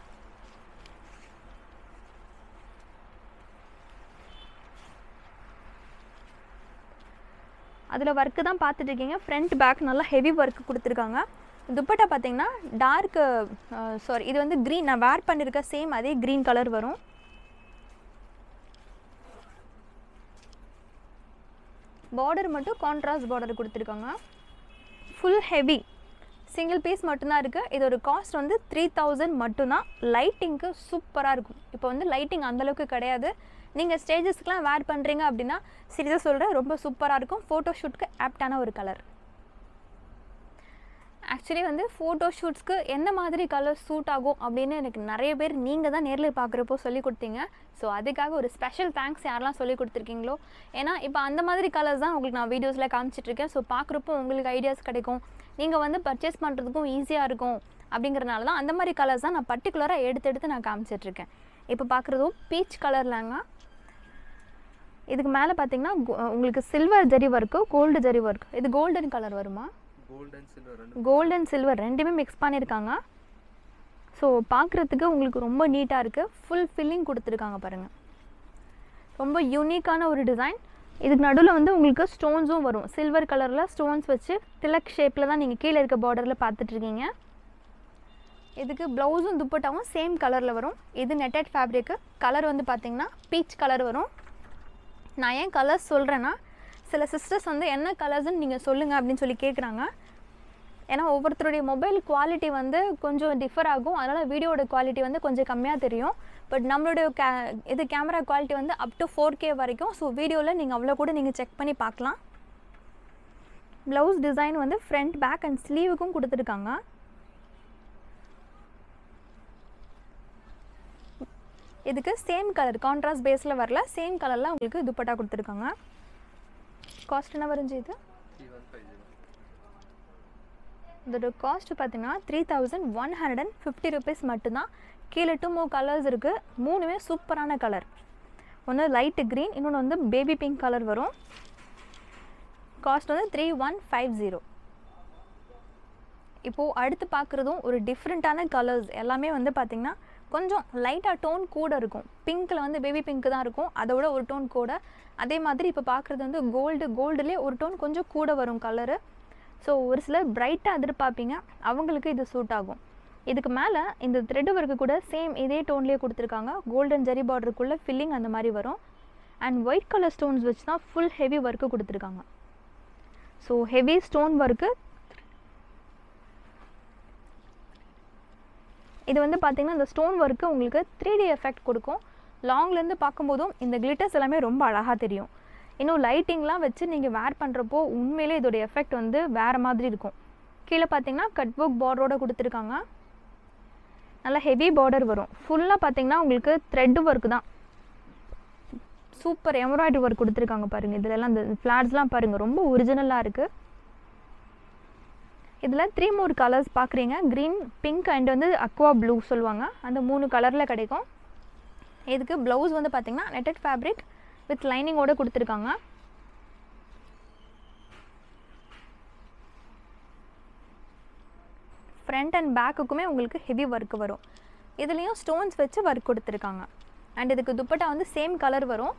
அதில் ஒர்க்கு தான் பார்த்துட்டு இருக்கீங்க ஃப்ரண்ட் பேக் நல்லா ஹெவி ஒர்க் கொடுத்துருக்காங்க துப்பட்டா பார்த்தீங்கன்னா டார்க்கு சாரி இது வந்து க்ரீன் நான் வேர் பண்ணியிருக்க சேம் அதே க்ரீன் கலர் வரும் பார்டர் மட்டும் கான்ட்ராஸ்ட் பார்டர் கொடுத்துருக்காங்க ஃபுல் ஹெவி சிங்கிள் பீஸ் மட்டும்தான் இருக்குது இதோட காஸ்ட் வந்து த்ரீ தௌசண்ட் மட்டும்தான் லைட்டிங்க்கு சூப்பராக இருக்கும் இப்போ வந்து லைட்டிங் அந்தளவுக்கு கிடையாது நீங்கள் ஸ்டேஜஸ்க்குலாம் வேர் பண்ணுறீங்க அப்படின்னா சீரியஸாக சொல்கிறேன் ரொம்ப சூப்பராக இருக்கும் ஃபோட்டோ ஷூட்க்கு ஆப்டான ஒரு கலர் ஆக்சுவலி வந்து ஃபோட்டோ ஷூட்ஸ்க்கு எந்த மாதிரி கலர் சூட் ஆகும் அப்படின்னு எனக்கு நிறைய பேர் நீங்கள் தான் நேரில் பார்க்குறப்போ சொல்லி கொடுத்தீங்க ஸோ அதுக்காக ஒரு ஸ்பெஷல் தேங்க்ஸ் யாரெல்லாம் சொல்லி கொடுத்துருக்கீங்களோ ஏன்னா இப்போ அந்த மாதிரி கலர்ஸ் தான் உங்களுக்கு நான் வீடியோஸில் காமிச்சிட்ருக்கேன் ஸோ பார்க்குறப்போ உங்களுக்கு ஐடியாஸ் கிடைக்கும் நீங்கள் வந்து பர்ச்சேஸ் பண்ணுறதுக்கும் ஈஸியாக இருக்கும் அப்படிங்கிறனால தான் அந்த மாதிரி கலர்ஸ் தான் நான் பர்டிகுலராக எடுத்து எடுத்து நான் காமிச்சிட்ருக்கேன் இப்போ பார்க்குறதும் பீச் கலர்லாங்க இதுக்கு மேலே பார்த்தீங்கன்னா கோ- உங்களுக்கு silver zari work gold zari work இது கோல்டன் கலர் வருமா கோல்ட் அண்ட் சில்வர் ரெண்டு கோல்டு அண்ட் சில்வர் ரெண்டுமே மிக்ஸ் பண்ணியிருக்காங்க ஸோ பார்க்குறதுக்கு உங்களுக்கு ரொம்ப நீட்டாக இருக்குது ஃபுல் ஃபில்லிங் கொடுத்துருக்காங்க பாருங்கள் ரொம்ப யூனிக்கான ஒரு டிசைன் இதுக்கு நடுவில் வந்து உங்களுக்கு ஸ்டோன்ஸும் வரும் சில்வர் கலரில் ஸ்டோன்ஸ் வச்சு திலக் ஷேப்பில் தான் நீங்கள் கீழே இருக்க பார்டரில் பார்த்துட்ருக்கீங்க இதுக்கு ப்ளவுஸும் துப்பட்டாவும் சேம் கலரில் வரும் இது நெட்டட் ஃபேப்ரிக்கு கலர் வந்து பார்த்திங்கன்னா பீச் கலர் வரும் நான் ஏன் கலர்ஸ் சொல்கிறேன்னா சில சிஸ்டர்ஸ் வந்து என்ன கலர்ஸ்ன்னு நீங்கள் சொல்லுங்கள் அப்படின்னு சொல்லி கேட்குறாங்க ஏன்னா ஒவ்வொருத்தருடைய மொபைல் குவாலிட்டி வந்து கொஞ்சம் டிஃபர் ஆகும் அதனால் வீடியோட குவாலிட்டி வந்து கொஞ்சம் கம்மியாக தெரியும் பட் நம்மளுடைய கே இது கேமரா குவாலிட்டி வந்து அப் டு ஃபோர் கே வரைக்கும் ஸோ வீடியோவில் நீங்கள் அவ்வளோ கூட நீங்கள் செக் பண்ணி பார்க்கலாம் ப்ளவுஸ் டிசைன் வந்து ஃப்ரண்ட் பேக் அண்ட் ஸ்லீவுக்கும் கொடுத்துருக்காங்க இதுக்கு சேம் கலர் கான்ட்ராஸ்ட் பேஸில் வரல சேம் கலரில் உங்களுக்கு துப்பட்டா கொடுத்துருக்காங்க காஸ்ட் என்ன வரைஞ்சி இது த்ரீ ஒன் ஃபைவ் ஜீரோ இதோட காஸ்ட் பார்த்தீங்கன்னா three thousand one hundred and fifty rupees மட்டும்தான் கீழே டூ மூ கலர்ஸ் இருக்குது மூணுமே சூப்பரான கலர் ஒன்று லைட்டு க்ரீன் இன்னொன்று வந்து பேபி பிங்க் கலர் வரும் காஸ்ட் வந்து த்ரீ ஒன் ஃபைவ் ஜீரோ இப்போது அடுத்து பார்க்குறதும் ஒரு டிஃப்ரெண்ட்டான கலர்ஸ் எல்லாமே வந்து பார்த்திங்கன்னா கொஞ்சம் லைட்டாக டோன் கூட இருக்கும் பிங்க்கில் வந்து பேபி பிங்க் தான் இருக்கும் அதோட ஒரு டோன் கூட அதே மாதிரி இப்போ பார்க்குறது வந்து கோல்டு கோல்டுலேயே ஒரு டோன் கொஞ்சம் கூட வரும் கலரு ஸோ ஒரு சிலர் பிரைட்டாக எதிர்பார்ப்பீங்க அவங்களுக்கு இது சூட் ஆகும் இதுக்கு மேலே இந்த த்ரெட் ஒர்க்கு கூட சேம் இதே டோன்லேயே கொடுத்துருக்காங்க கோல்டன் ஜெரி பார்டருக்குள்ளே ஃபில்லிங் அந்த மாதிரி வரும் அண்ட் ஒயிட் கலர் ஸ்டோன்ஸ் வச்சு தான் ஃபுல் ஹெவி ஒர்க்கு கொடுத்துருக்காங்க ஸோ ஹெவி ஸ்டோன் ஒர்க்கு இது வந்து பார்த்தீங்கன்னா இந்த ஸ்டோன் ஒர்க்கு உங்களுக்கு த்ரீ டி எஃபெக்ட் கொடுக்கும் லாங்லேருந்து பார்க்கும்போதும் இந்த கிளிட்டர்ஸ் எல்லாமே ரொம்ப அழகாக தெரியும் இன்னும் லைட்டிங்லாம் வச்சு நீங்கள் வேர் பண்ணுறப்போ உண்மையிலே இதோட எஃபெக்ட் வந்து வேறு மாதிரி இருக்கும் கீழே பார்த்தீங்கன்னா கட் ஒர்க் பார்டரோட கொடுத்துருக்காங்க நல்லா ஹெவி பார்டர் வரும் ஃபுல்லாக பார்த்தீங்கன்னா உங்களுக்கு த்ரெட் ஒர்க் தான் சூப்பர் எம்ப்ராய்டரி ஒர்க் கொடுத்துருக்காங்க பாருங்கள் இதுலலாம் இந்த ஃப்ளாட்ஸ்லாம் பாருங்கள் ரொம்ப ஒரிஜினலாக இருக்குது இதில் த்ரீ மூணு கலர்ஸ் பார்க்குறீங்க க்ரீன் பிங்க் அண்ட் வந்து அக்வா ப்ளூ சொல்லுவாங்க அந்த மூணு கலரில் கிடைக்கும் இதுக்கு ப்ளவுஸ் வந்து பார்த்திங்கன்னா நெட்டட் ஃபேப்ரிக் வித் லைனிங்கோட கொடுத்துருக்காங்க ஃப்ரண்ட் அண்ட் பேக்குக்குமே உங்களுக்கு ஹெவி ஒர்க் வரும் இதுலேயும் ஸ்டோன்ஸ் வச்சு ஒர்க் கொடுத்துருக்காங்க அண்ட் இதுக்கு துப்பட்டா வந்து சேம் கலர் வரும்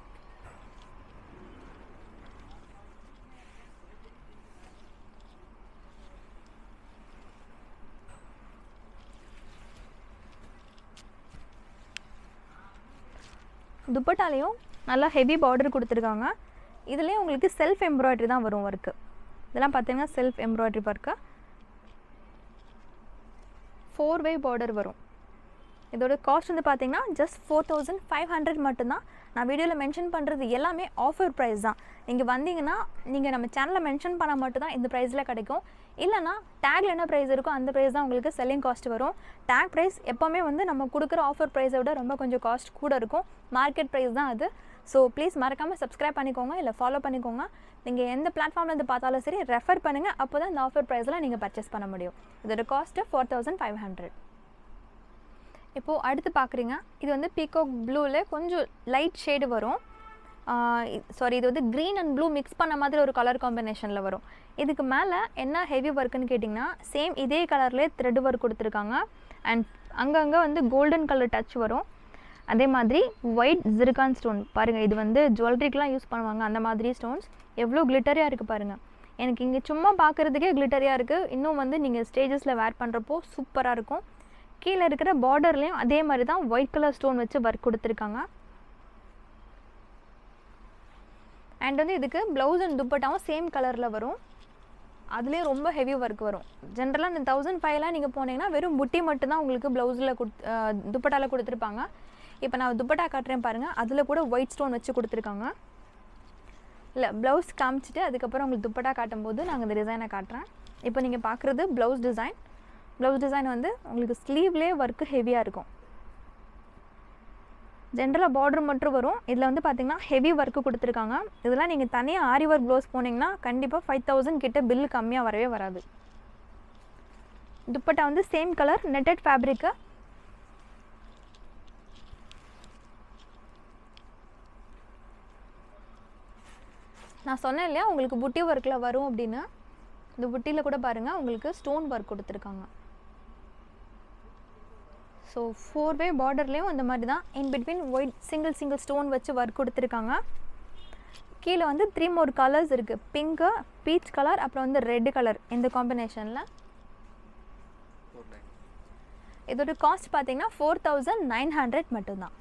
துப்பட்டாலையும் நல்லா ஹெவி பார்டர் கொடுத்துருக்காங்க இதுலேயும் உங்களுக்கு செல்ஃப் எம்ப்ராய்டரி தான் வரும் ஒர்க்கு இதெல்லாம் பார்த்தீங்கன்னா self embroidery work four way border வரும் இதோட காஸ்ட் வந்து பார்த்தீங்கன்னா just four thousand five hundred மட்டும்தான் நான் வீடியோவில் மென்ஷன் பண்ணுறது எல்லாமே ஆஃபர் ப்ரைஸ் தான் நீங்கள் வந்தீங்கன்னா நீங்கள் நம்ம சேனலில் மென்ஷன் பண்ணால் மட்டும் தான் இந்த ப்ரைஸில் கிடைக்கும் இல்லைனா டேக்ல என்ன ப்ரைஸ் இருக்கோ அந்த ப்ரைஸ் தான் உங்களுக்கு செல்லிங் காஸ்ட் வரும் டேக் ப்ரைஸ் எப்போவுமே வந்து நம்ம கொடுக்குற ஆஃபர் ப்ரைஸை விட ரொம்ப கொஞ்சம் காஸ்ட் கூட இருக்கும் மார்க்கெட் ப்ரைஸ் தான் அது ஸோ ப்ளீஸ் மறக்காமல் சப்ஸ்கிரைப் பண்ணிக்கோங்க இல்லை ஃபாலோ பண்ணிக்கோங்க நீங்கள் எந்த பிளாட்ஃபார்ம்ல இருந்து பார்த்தாலும் சரி ரெஃபர் பண்ணுங்கள் அப்போ தான் இந்த ஆஃபர் ப்ரைஸில் நீங்கள் பர்ச்சேஸ் பண்ண முடியும் இதோட cost four thousand five hundred இப்போது அடுத்து பார்க்குறீங்க இது வந்து பீகாக் ப்ளூவில் கொஞ்சம் லைட் ஷேடு வரும் சாரி இது வந்து க்ரீன் அண்ட் ப்ளூ மிக்ஸ் பண்ண மாதிரி ஒரு கலர் காம்பினேஷனில் வரும் இதுக்கு மேலே என்ன ஹெவி ஒர்க்குன்னு கேட்டிங்கன்னா சேம் இதே கலர்லேயே த்ரெட் ஒர்க் கொடுத்துருக்காங்க அண்ட் அங்கங்கே வந்து கோல்டன் கலர் டச் வரும் அதே மாதிரி ஒயிட் ஜிர்கான் ஸ்டோன் பாருங்கள் இது வந்து ஜுவல்லரிக்கெலாம் யூஸ் பண்ணுவாங்க அந்த மாதிரி ஸ்டோன்ஸ் எவ்வளோ கிளிட்டரியாக இருக்குது பாருங்கள் எனக்கு இங்கே சும்மா பார்க்குறதுக்கே கிளிட்டரியாக இருக்குது இன்னும் வந்து நீங்கள் ஸ்டேஜஸில் வேர் பண்ணுறப்போ சூப்பராக இருக்கும் கீழே இருக்கிற பார்டர்லேயும் அதே மாதிரி தான் ஒயிட் கலர் ஸ்டோன் வச்சு ஒர்க் கொடுத்துருக்காங்க அண்ட் வந்து இதுக்கு ப்ளவுஸ் அண்ட் துப்பட்டாவும் சேம் கலரில் வரும் அதுலேயும் ரொம்ப ஹெவி ஒர்க் வரும் ஜென்ரலாக இந்த தௌசண்ட் ஃபைவ்லாம் நீங்கள் போனீங்கன்னா வெறும் புட்டி மட்டும்தான் உங்களுக்கு ப்ளவுஸில் கொடுத் துப்பட்டாவில் கொடுத்துருப்பாங்க இப்போ நான் துப்பட்டா காட்டுறேன் பாருங்கள் அதில் கூட ஒயிட் ஸ்டோன் வச்சு கொடுத்துருக்காங்க இல்லை ப்ளவுஸ் காமிச்சிட்டு அதுக்கப்புறம் உங்களுக்கு துப்பட்டா காட்டும்போது நாங்கள் இந்த டிசைனை காட்டுறேன் இப்போ நீங்கள் பார்க்குறது ப்ளவுஸ் டிசைன் ப்ளவுஸ் டிசைன் வந்து உங்களுக்கு ஸ்லீவ்லேயே ஒர்க்கு ஹெவியாக இருக்கும் ஜென்ரலாக பார்டர் மட்டும் வரும் இதில் வந்து பார்த்திங்கன்னா ஹெவி ஒர்க்கு கொடுத்துருக்காங்க இதெல்லாம் நீங்கள் தனியாக ஆரி ஒர்க் ப்ளவுஸ் போனீங்கன்னா கண்டிப்பாக ஃபைவ் தௌசண்ட் கிட்ட பில்லு கம்மியாக வரவே வராது துப்பட்டா வந்து சேம் கலர் நெட்டட் ஃபேப்ரிக்கு நான் சொன்னேன் இல்லையா உங்களுக்கு புட்டி ஒர்க்கில் வரும் அப்படின்னு இந்த புட்டியில் கூட பாருங்கள் உங்களுக்கு ஸ்டோன் ஒர்க் கொடுத்துருக்காங்க ஸோ ஃபோர் வே பார்டர்லேயும் அந்த மாதிரி தான் in between white single single stone வச்சு ஒர்க் கொடுத்துருக்காங்க கீழே வந்து த்ரீ மோர் கலர்ஸ் இருக்குது பிங்க்கு பீச் கலர் அப்புறம் வந்து ரெட் கலர் இந்த காம்பினேஷனில் ஃபோர் நைன் இதோட காஸ்ட் பார்த்தீங்கன்னா ஃபோர் தௌசண்ட் நைன் ஹண்ட்ரட் மட்டும்தான்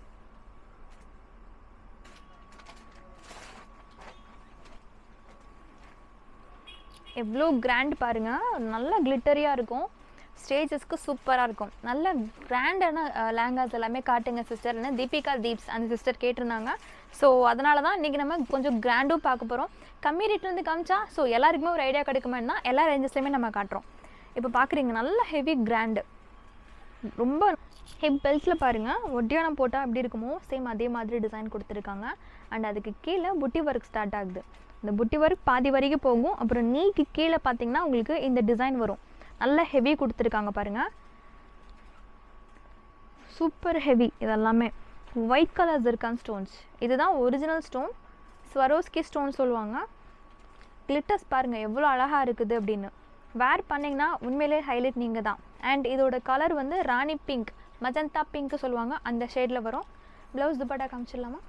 எவ்வளோ கிராண்ட் பாருங்கள் நல்ல கிளிட்டரியாக இருக்கும் ஸ்டேஜஸ்க்கு சூப்பராக இருக்கும் நல்ல கிராண்டான லேங்காஸ் எல்லாமே காட்டுங்க சிஸ்டர்னு தீபிகா தீப்ஸ் அந்த சிஸ்டர் கேட்டிருந்தாங்க ஸோ அதனால தான் இன்றைக்கி நம்ம கொஞ்சம் கிராண்டும் பார்க்க போகிறோம் கம்மி ரேட்லேருந்து காமிச்சா ஸோ எல்லாருக்குமே ஒரு ஐடியா கிடைக்குமேன்னா எல்லா ரேஞ்சஸ்லையுமே நம்ம காட்டுறோம் இப்போ பார்க்குறீங்க நல்ல ஹெவி கிராண்டு ரொம்ப ஹிப் பெல்ட்ஸில் பாருங்கள் ஒட்டியானம் போட்டால் எப்படி இருக்குமோ சேம் அதே மாதிரி டிசைன் கொடுத்துருக்காங்க அண்ட் அதுக்கு கீழே புட்டி ஒர்க் ஸ்டார்ட் ஆகுது இந்த புட்டி ஒர்க் பாதி வரைக்கும் போகும் அப்புறம் நீக்கு கீழே பார்த்தீங்கன்னா உங்களுக்கு இந்த டிசைன் வரும் நல்ல ஹெவி கொடுத்துருக்காங்க பாருங்கள் சூப்பர் ஹெவி இதெல்லாமே ஒயிட் கலர் ஜிர்கான் ஸ்டோன்ஸ் இதுதான் ஒரிஜினல் ஸ்டோன் ஸ்வரோஸ்கி ஸ்டோன் சொல்லுவாங்க கிளிட்டர்ஸ் பாருங்கள் எவ்வளோ அழகாக இருக்குது அப்படின்னு வேர் பண்ணிங்கன்னா உண்மையிலே ஹைலைட் நீங்கள் தான் அண்ட் இதோட கலர் வந்து ராணி பிங்க் மஜந்தா பிங்க் சொல்லுவாங்க அந்த ஷேடில் வரும் ப்ளவுஸ் துப்பட்டா காமிச்சிடலாமா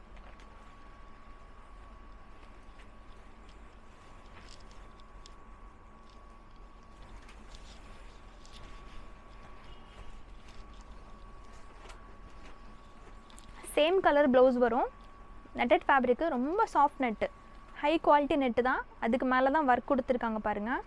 சேம் கலர் ப்ளவுஸ் வரும் நெட்டட் ஃபேப்ரிக்கு ரொம்ப soft net high quality net தான் அதுக்கு மேலே தான் ஒர்க் கொடுத்துருக்காங்க பாருங்கள்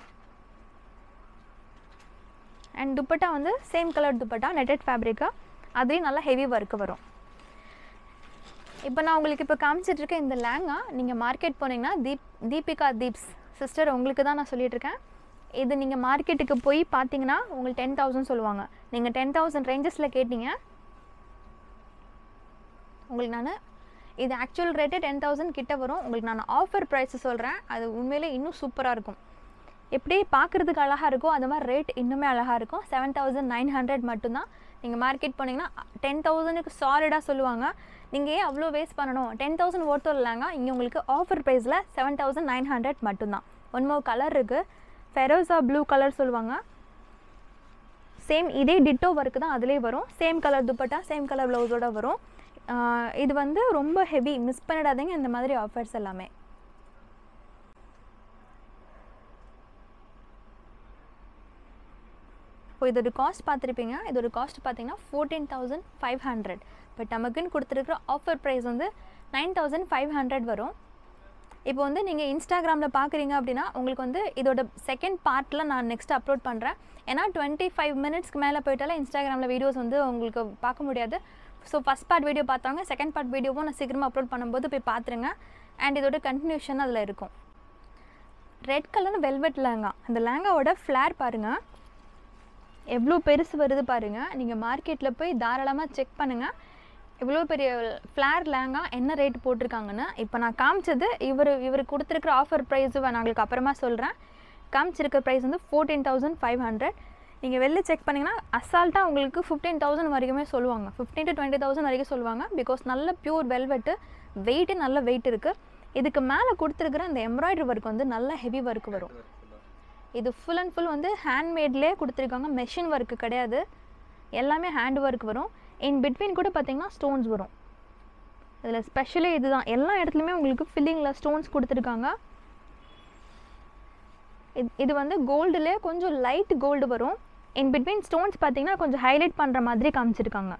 அண்ட் துப்பட்டா வந்து சேம் கலர் துப்பட்டா நெட்டட் ஃபேப்ரிக்கா அதுலேயும் நல்லா ஹெவி ஒர்க்கு வரும் இப்போ நான் உங்களுக்கு இப்போ காமிச்சிட்ருக்க இந்த லேங்கா நீங்கள் மார்க்கெட் போனீங்கன்னா தீப் தீபிகா தீப்ஸ் சிஸ்டர் உங்களுக்கு தான் நான் சொல்லிட்டு இருக்கேன் இது நீங்கள் மார்க்கெட்டுக்கு போய் பார்த்தீங்கன்னா உங்களுக்கு டென் தௌசண்ட் சொல்லுவாங்க நீங்கள் டென் தௌசண்ட் ரேஞ்சஸில் கேட்டீங்க உங்களுக்கு நான் இது ஆக்சுவல் ரேட்டு டென் தௌசண்ட் கிட்ட வரும் உங்களுக்கு நான் ஆஃபர் ப்ரைஸ் சொல்கிறேன் அது உண்மையிலே இன்னும் சூப்பராக இருக்கும் எப்படி பார்க்குறதுக்கு அழகாக இருக்கோ அது மாதிரி ரேட் இன்னுமே அழகாக இருக்கும் செவன் தௌசண்ட் நைன் ஹண்ட்ரட் மட்டும்தான் நீங்கள் மார்க்கெட் போனீங்கன்னா டென் தௌசண்ட்க்கு சாலிடாக சொல்லுவாங்க நீங்கள் ஏன் அவ்வளோ வேஸ்ட் பண்ணணும் டென் தௌசண்ட் ஒர்த் இல்லைங்க இங்கே உங்களுக்கு ஆஃபர் ப்ரைஸில் செவன் தௌசண்ட் நைன் ஹண்ட்ரட் மட்டும்தான் ஒன் மோ கலர் இருக்குது ஃபெரோசா ப்ளூ கலர் சொல்லுவாங்க சேம் இதே டிட்டோ ஒர்க்கு தான் அதிலே வரும் same colour dupatta same colour ப்ளவுஸோட வரும் ஆஹ் இது வந்து ரொம்ப ஹெவி மிஸ் பண்ணிடாதீங்க இந்த மாதிரி ஆஃபர்ஸ் எல்லாமே இப்போ இதோட காஸ்ட் பார்த்துருப்பீங்க இதோட காஸ்ட் பார்த்தீங்கன்னா fourteen thousand five hundred but நமக்குன்னு கொடுத்துருக்குற ஆஃபர் ப்ரைஸ் வந்து நைன் தௌசண்ட் ஃபைவ் ஹண்ட்ரட் வரும் இப்போ வந்து நீங்கள் இன்ஸ்டாகிராமில் பார்க்குறீங்க அப்படின்னா உங்களுக்கு வந்து இதோட செகண்ட் பார்ட்டில் நான் நெக்ஸ்ட் அப்லோட் பண்ணுறேன் ஏன்னா டுவெண்ட்டி ஃபைவ் மினிட்ஸ்க்கு மேலே போயிட்டாலே இன்ஸ்டாகிராமில் வீடியோஸ் வந்து உங்களுக்கு பார்க்க முடியாது ஸோ ஃபஸ்ட் பார்ட் வீடியோ பார்த்தவங்க செகண்ட் பார்ட் வீடியோவும் நான் சீக்கிரமாக அப்லோட் பண்ணும்போது போய் பார்த்துருங்க அண்ட் இதோட கண்டினியூஷன் அதில் இருக்கும் ரெட் கலர் வெல்வெட் லேங்கா அந்த லேங்காவோட ஃப்ளேர் பாருங்கள் எவ்வளோ பெருசு வருது பாருங்கள் நீங்கள் மார்க்கெட்டில் போய் தாராளமாக செக் பண்ணுங்கள் இவ்வளோ பெரிய ஃப்ளேர் லேங்கா என்ன ரேட் போட்டிருக்காங்கன்னு இப்போ நான் காமிச்சது இவர் இவர் கொடுத்துருக்குற ஆஃபர் ப்ரைஸு நான் உங்களுக்கு அப்புறமா சொல்கிறேன் காமிச்சிருக்க ப்ரைஸ் வந்து ஃபோர்டீன் தௌசண்ட் ஃபைவ் ஹண்ட்ரட் நீங்கள் வெளில செக் பண்ணிங்கன்னா அசால்ட்டாக உங்களுக்கு ஃபிஃப்டீன் தௌசண்ட் வரைக்குமே சொல்லுவாங்க ஃபிஃப்டீன் டு டுவெண்ட்டி தௌசண்ட் வரைக்கும் சொல்லுவாங்க பிகாஸ் நல்ல பியூர் வெல்வெட்டு வெயிட்டு நல்ல வெயிட் இருக்குது இதுக்கு மேலே கொடுத்துருக்குற அந்த எம்ப்ராய்டரி ஒர்க் வந்து நல்ல ஹெவி ஒர்க் வரும் இது ஃபுல் அண்ட் ஃபுல் வந்து ஹேண்ட்மேட்லேயே கொடுத்துருக்காங்க மெஷின் ஒர்க்கு கிடையாது எல்லாமே ஹேண்ட் ஒர்க் வரும் இன் பிட்வீன் கூட பார்த்தீங்கன்னா ஸ்டோன்ஸ் வரும் இதில் ஸ்பெஷலே இதுதான் எல்லா இடத்துலையுமே உங்களுக்கு ஃபில்லிங்கில் ஸ்டோன்ஸ் கொடுத்துருக்காங்க இது இது வந்து கோல்டுலே கொஞ்சம் லைட் கோல்டு வரும் இன் பிட்வீன் ஸ்டோன்ஸ் பார்த்தீங்கன்னா கொஞ்சம் ஹைலைட் பண்ணுற மாதிரி காமிச்சிருக்காங்க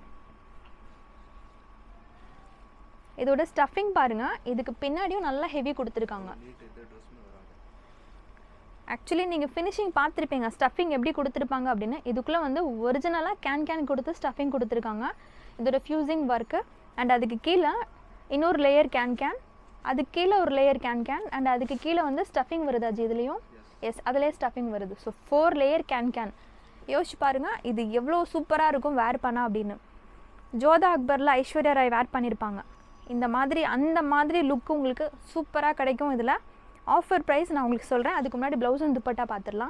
இதோட ஸ்டஃபிங் பாருங்கள் இதுக்கு பின்னாடியும் நல்லா ஹெவி கொடுத்துருக்காங்க நீட் இது ட்ரெஸ்மே வராது ஆக்சுவலி நீங்கள் ஃபினிஷிங் பார்த்துருப்பீங்க ஸ்டஃபிங் எப்படி கொடுத்துருப்பாங்க அப்படின்னு இதுக்குள்ளே வந்து ஒரிஜினலாக கேன் கேன் கொடுத்து ஸ்டஃபிங் கொடுத்துருக்காங்க இதோட ஃபியூசிங் ஒர்க்கு அண்ட் அதுக்கு கீழே இன்னொரு லேயர் கேன் கேன் அதுக்கு கீழே ஒரு லேயர் கேன் கேன் அண்ட் அதுக்கு கீழே வந்து ஸ்டஃபிங் வருது அஜி இதுலேயும் எஸ் அதிலே ஸ்டஃபிங் வருது so four layer can can யோசிச்சு பாருங்கள் இது எவ்வளோ சூப்பராக இருக்கும் வேர் பண்ணா அப்படின்னு ஜோதா அக்பரில் ஐஸ்வர்யா ராய் வேர் பண்ணியிருப்பாங்க இந்த மாதிரி அந்த மாதிரி லுக் உங்களுக்கு சூப்பராக கிடைக்கும் இதில் ஆஃபர் ப்ரைஸ் நான் உங்களுக்கு சொல்கிறேன் அதுக்கு முன்னாடி ப்ளவுஸ் அண்ட் துப்பட்டா பார்த்துடலாம்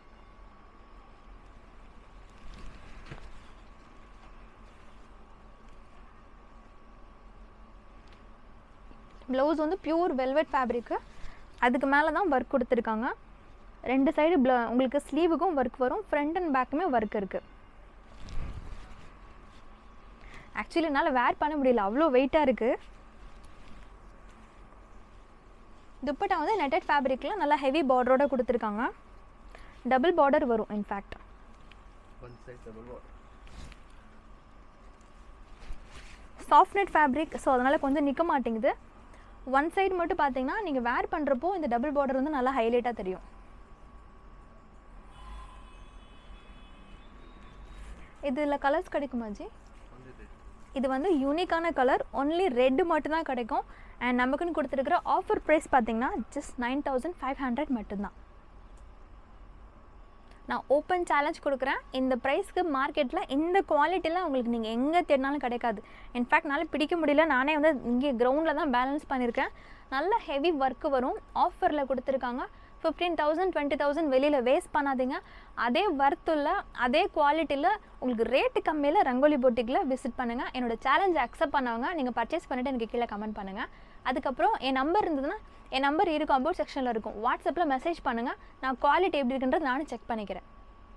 ப்ளவுஸ் வந்து பியூர் வெல்வெட் ஃபேப்ரிக்கு அதுக்கு மேலே தான் ஒர்க் கொடுத்துருக்காங்க ரெண்டு சைடு ப்ள உங்களுக்கு ஸ்லீவுக்கும் ஒர்க் வரும் ஃப்ரண்ட் அண்ட் பேக்குமே ஒர்க் இருக்குது ஆக்சுவலி என்னால் வேர் பண்ண முடியல அவ்வளோ வெயிட்டாக இருக்குது துப்பட்டா வந்து நெட்டட் ஃபேப்ரிக்கில் நல்லா ஹெவி பார்டரோட கொடுத்துருக்காங்க டபுள் பார்டர் வரும் in fact one side double what soft net fabric so அதனால் கொஞ்சம் நிற்க மாட்டேங்குது ஒன் சைடு மட்டும் பார்த்தீங்கன்னா நீங்கள் வேர் பண்ணுறப்போ இந்த டபுள் பார்டர் வந்து நல்லா ஹைலைட்டாக தெரியும் இதில் கலர்ஸ் கிடைக்குமா ஜி வந்து இது இது வந்து யூனிக்கான கலர் ஒன்லி ரெட்டு மட்டும்தான் கிடைக்கும் அண்ட் நமக்குன்னு கொடுத்துருக்குற ஆஃபர் ப்ரைஸ் பார்த்தீங்கன்னா just nine thousand five hundred மட்டும்தான் நான் ஓப்பன் சேலஞ்ச் கொடுக்குறேன் இந்த ப்ரைஸ்க்கு மார்க்கெட்டில் இந்த குவாலிட்டியில் உங்களுக்கு நீங்கள் எங்கே தேடினாலும் கிடைக்காது இன்ஃபேக்ட் என்னால் பிடிக்க முடியல நானே வந்து இங்கே கிரவுண்டில் தான் பேலன்ஸ் பண்ணியிருக்கேன் நல்ல ஹெவி ஒர்க்கு வரும் ஆஃபரில் கொடுத்துருக்காங்க ஃபிஃப்டீன் தௌசண்ட் டுவெண்ட்டி தௌசண்ட் வெளியில் வேஸ்ட் பண்ணாதீங்க அதே ஒர்த்துள்ள அதே குவாலிட்டியில் உங்களுக்கு ரேட்டு கம்மியில் ரங்கோலி பொட்டிக்கில் விசிட் பண்ணுங்கள் என்னோட சேலஞ்ச் அக்செப்ட் பண்ணவங்க நீங்கள் பர்ச்சேஸ் பண்ணிவிட்டு எனக்கு கீழே கமெண்ட் பண்ணுங்கள் அதுக்கப்புறம் என் நம்பர் இருந்ததுன்னா என் நம்பர் இருக்கும் அபவுட் செக்ஷனில் இருக்கும் வாட்ஸ்அப்பில் மெசேஜ் பண்ணுங்கள் நான் குவாலிட்டி எப்படி இருக்குன்றது நானும் செக் பண்ணிக்கிறேன்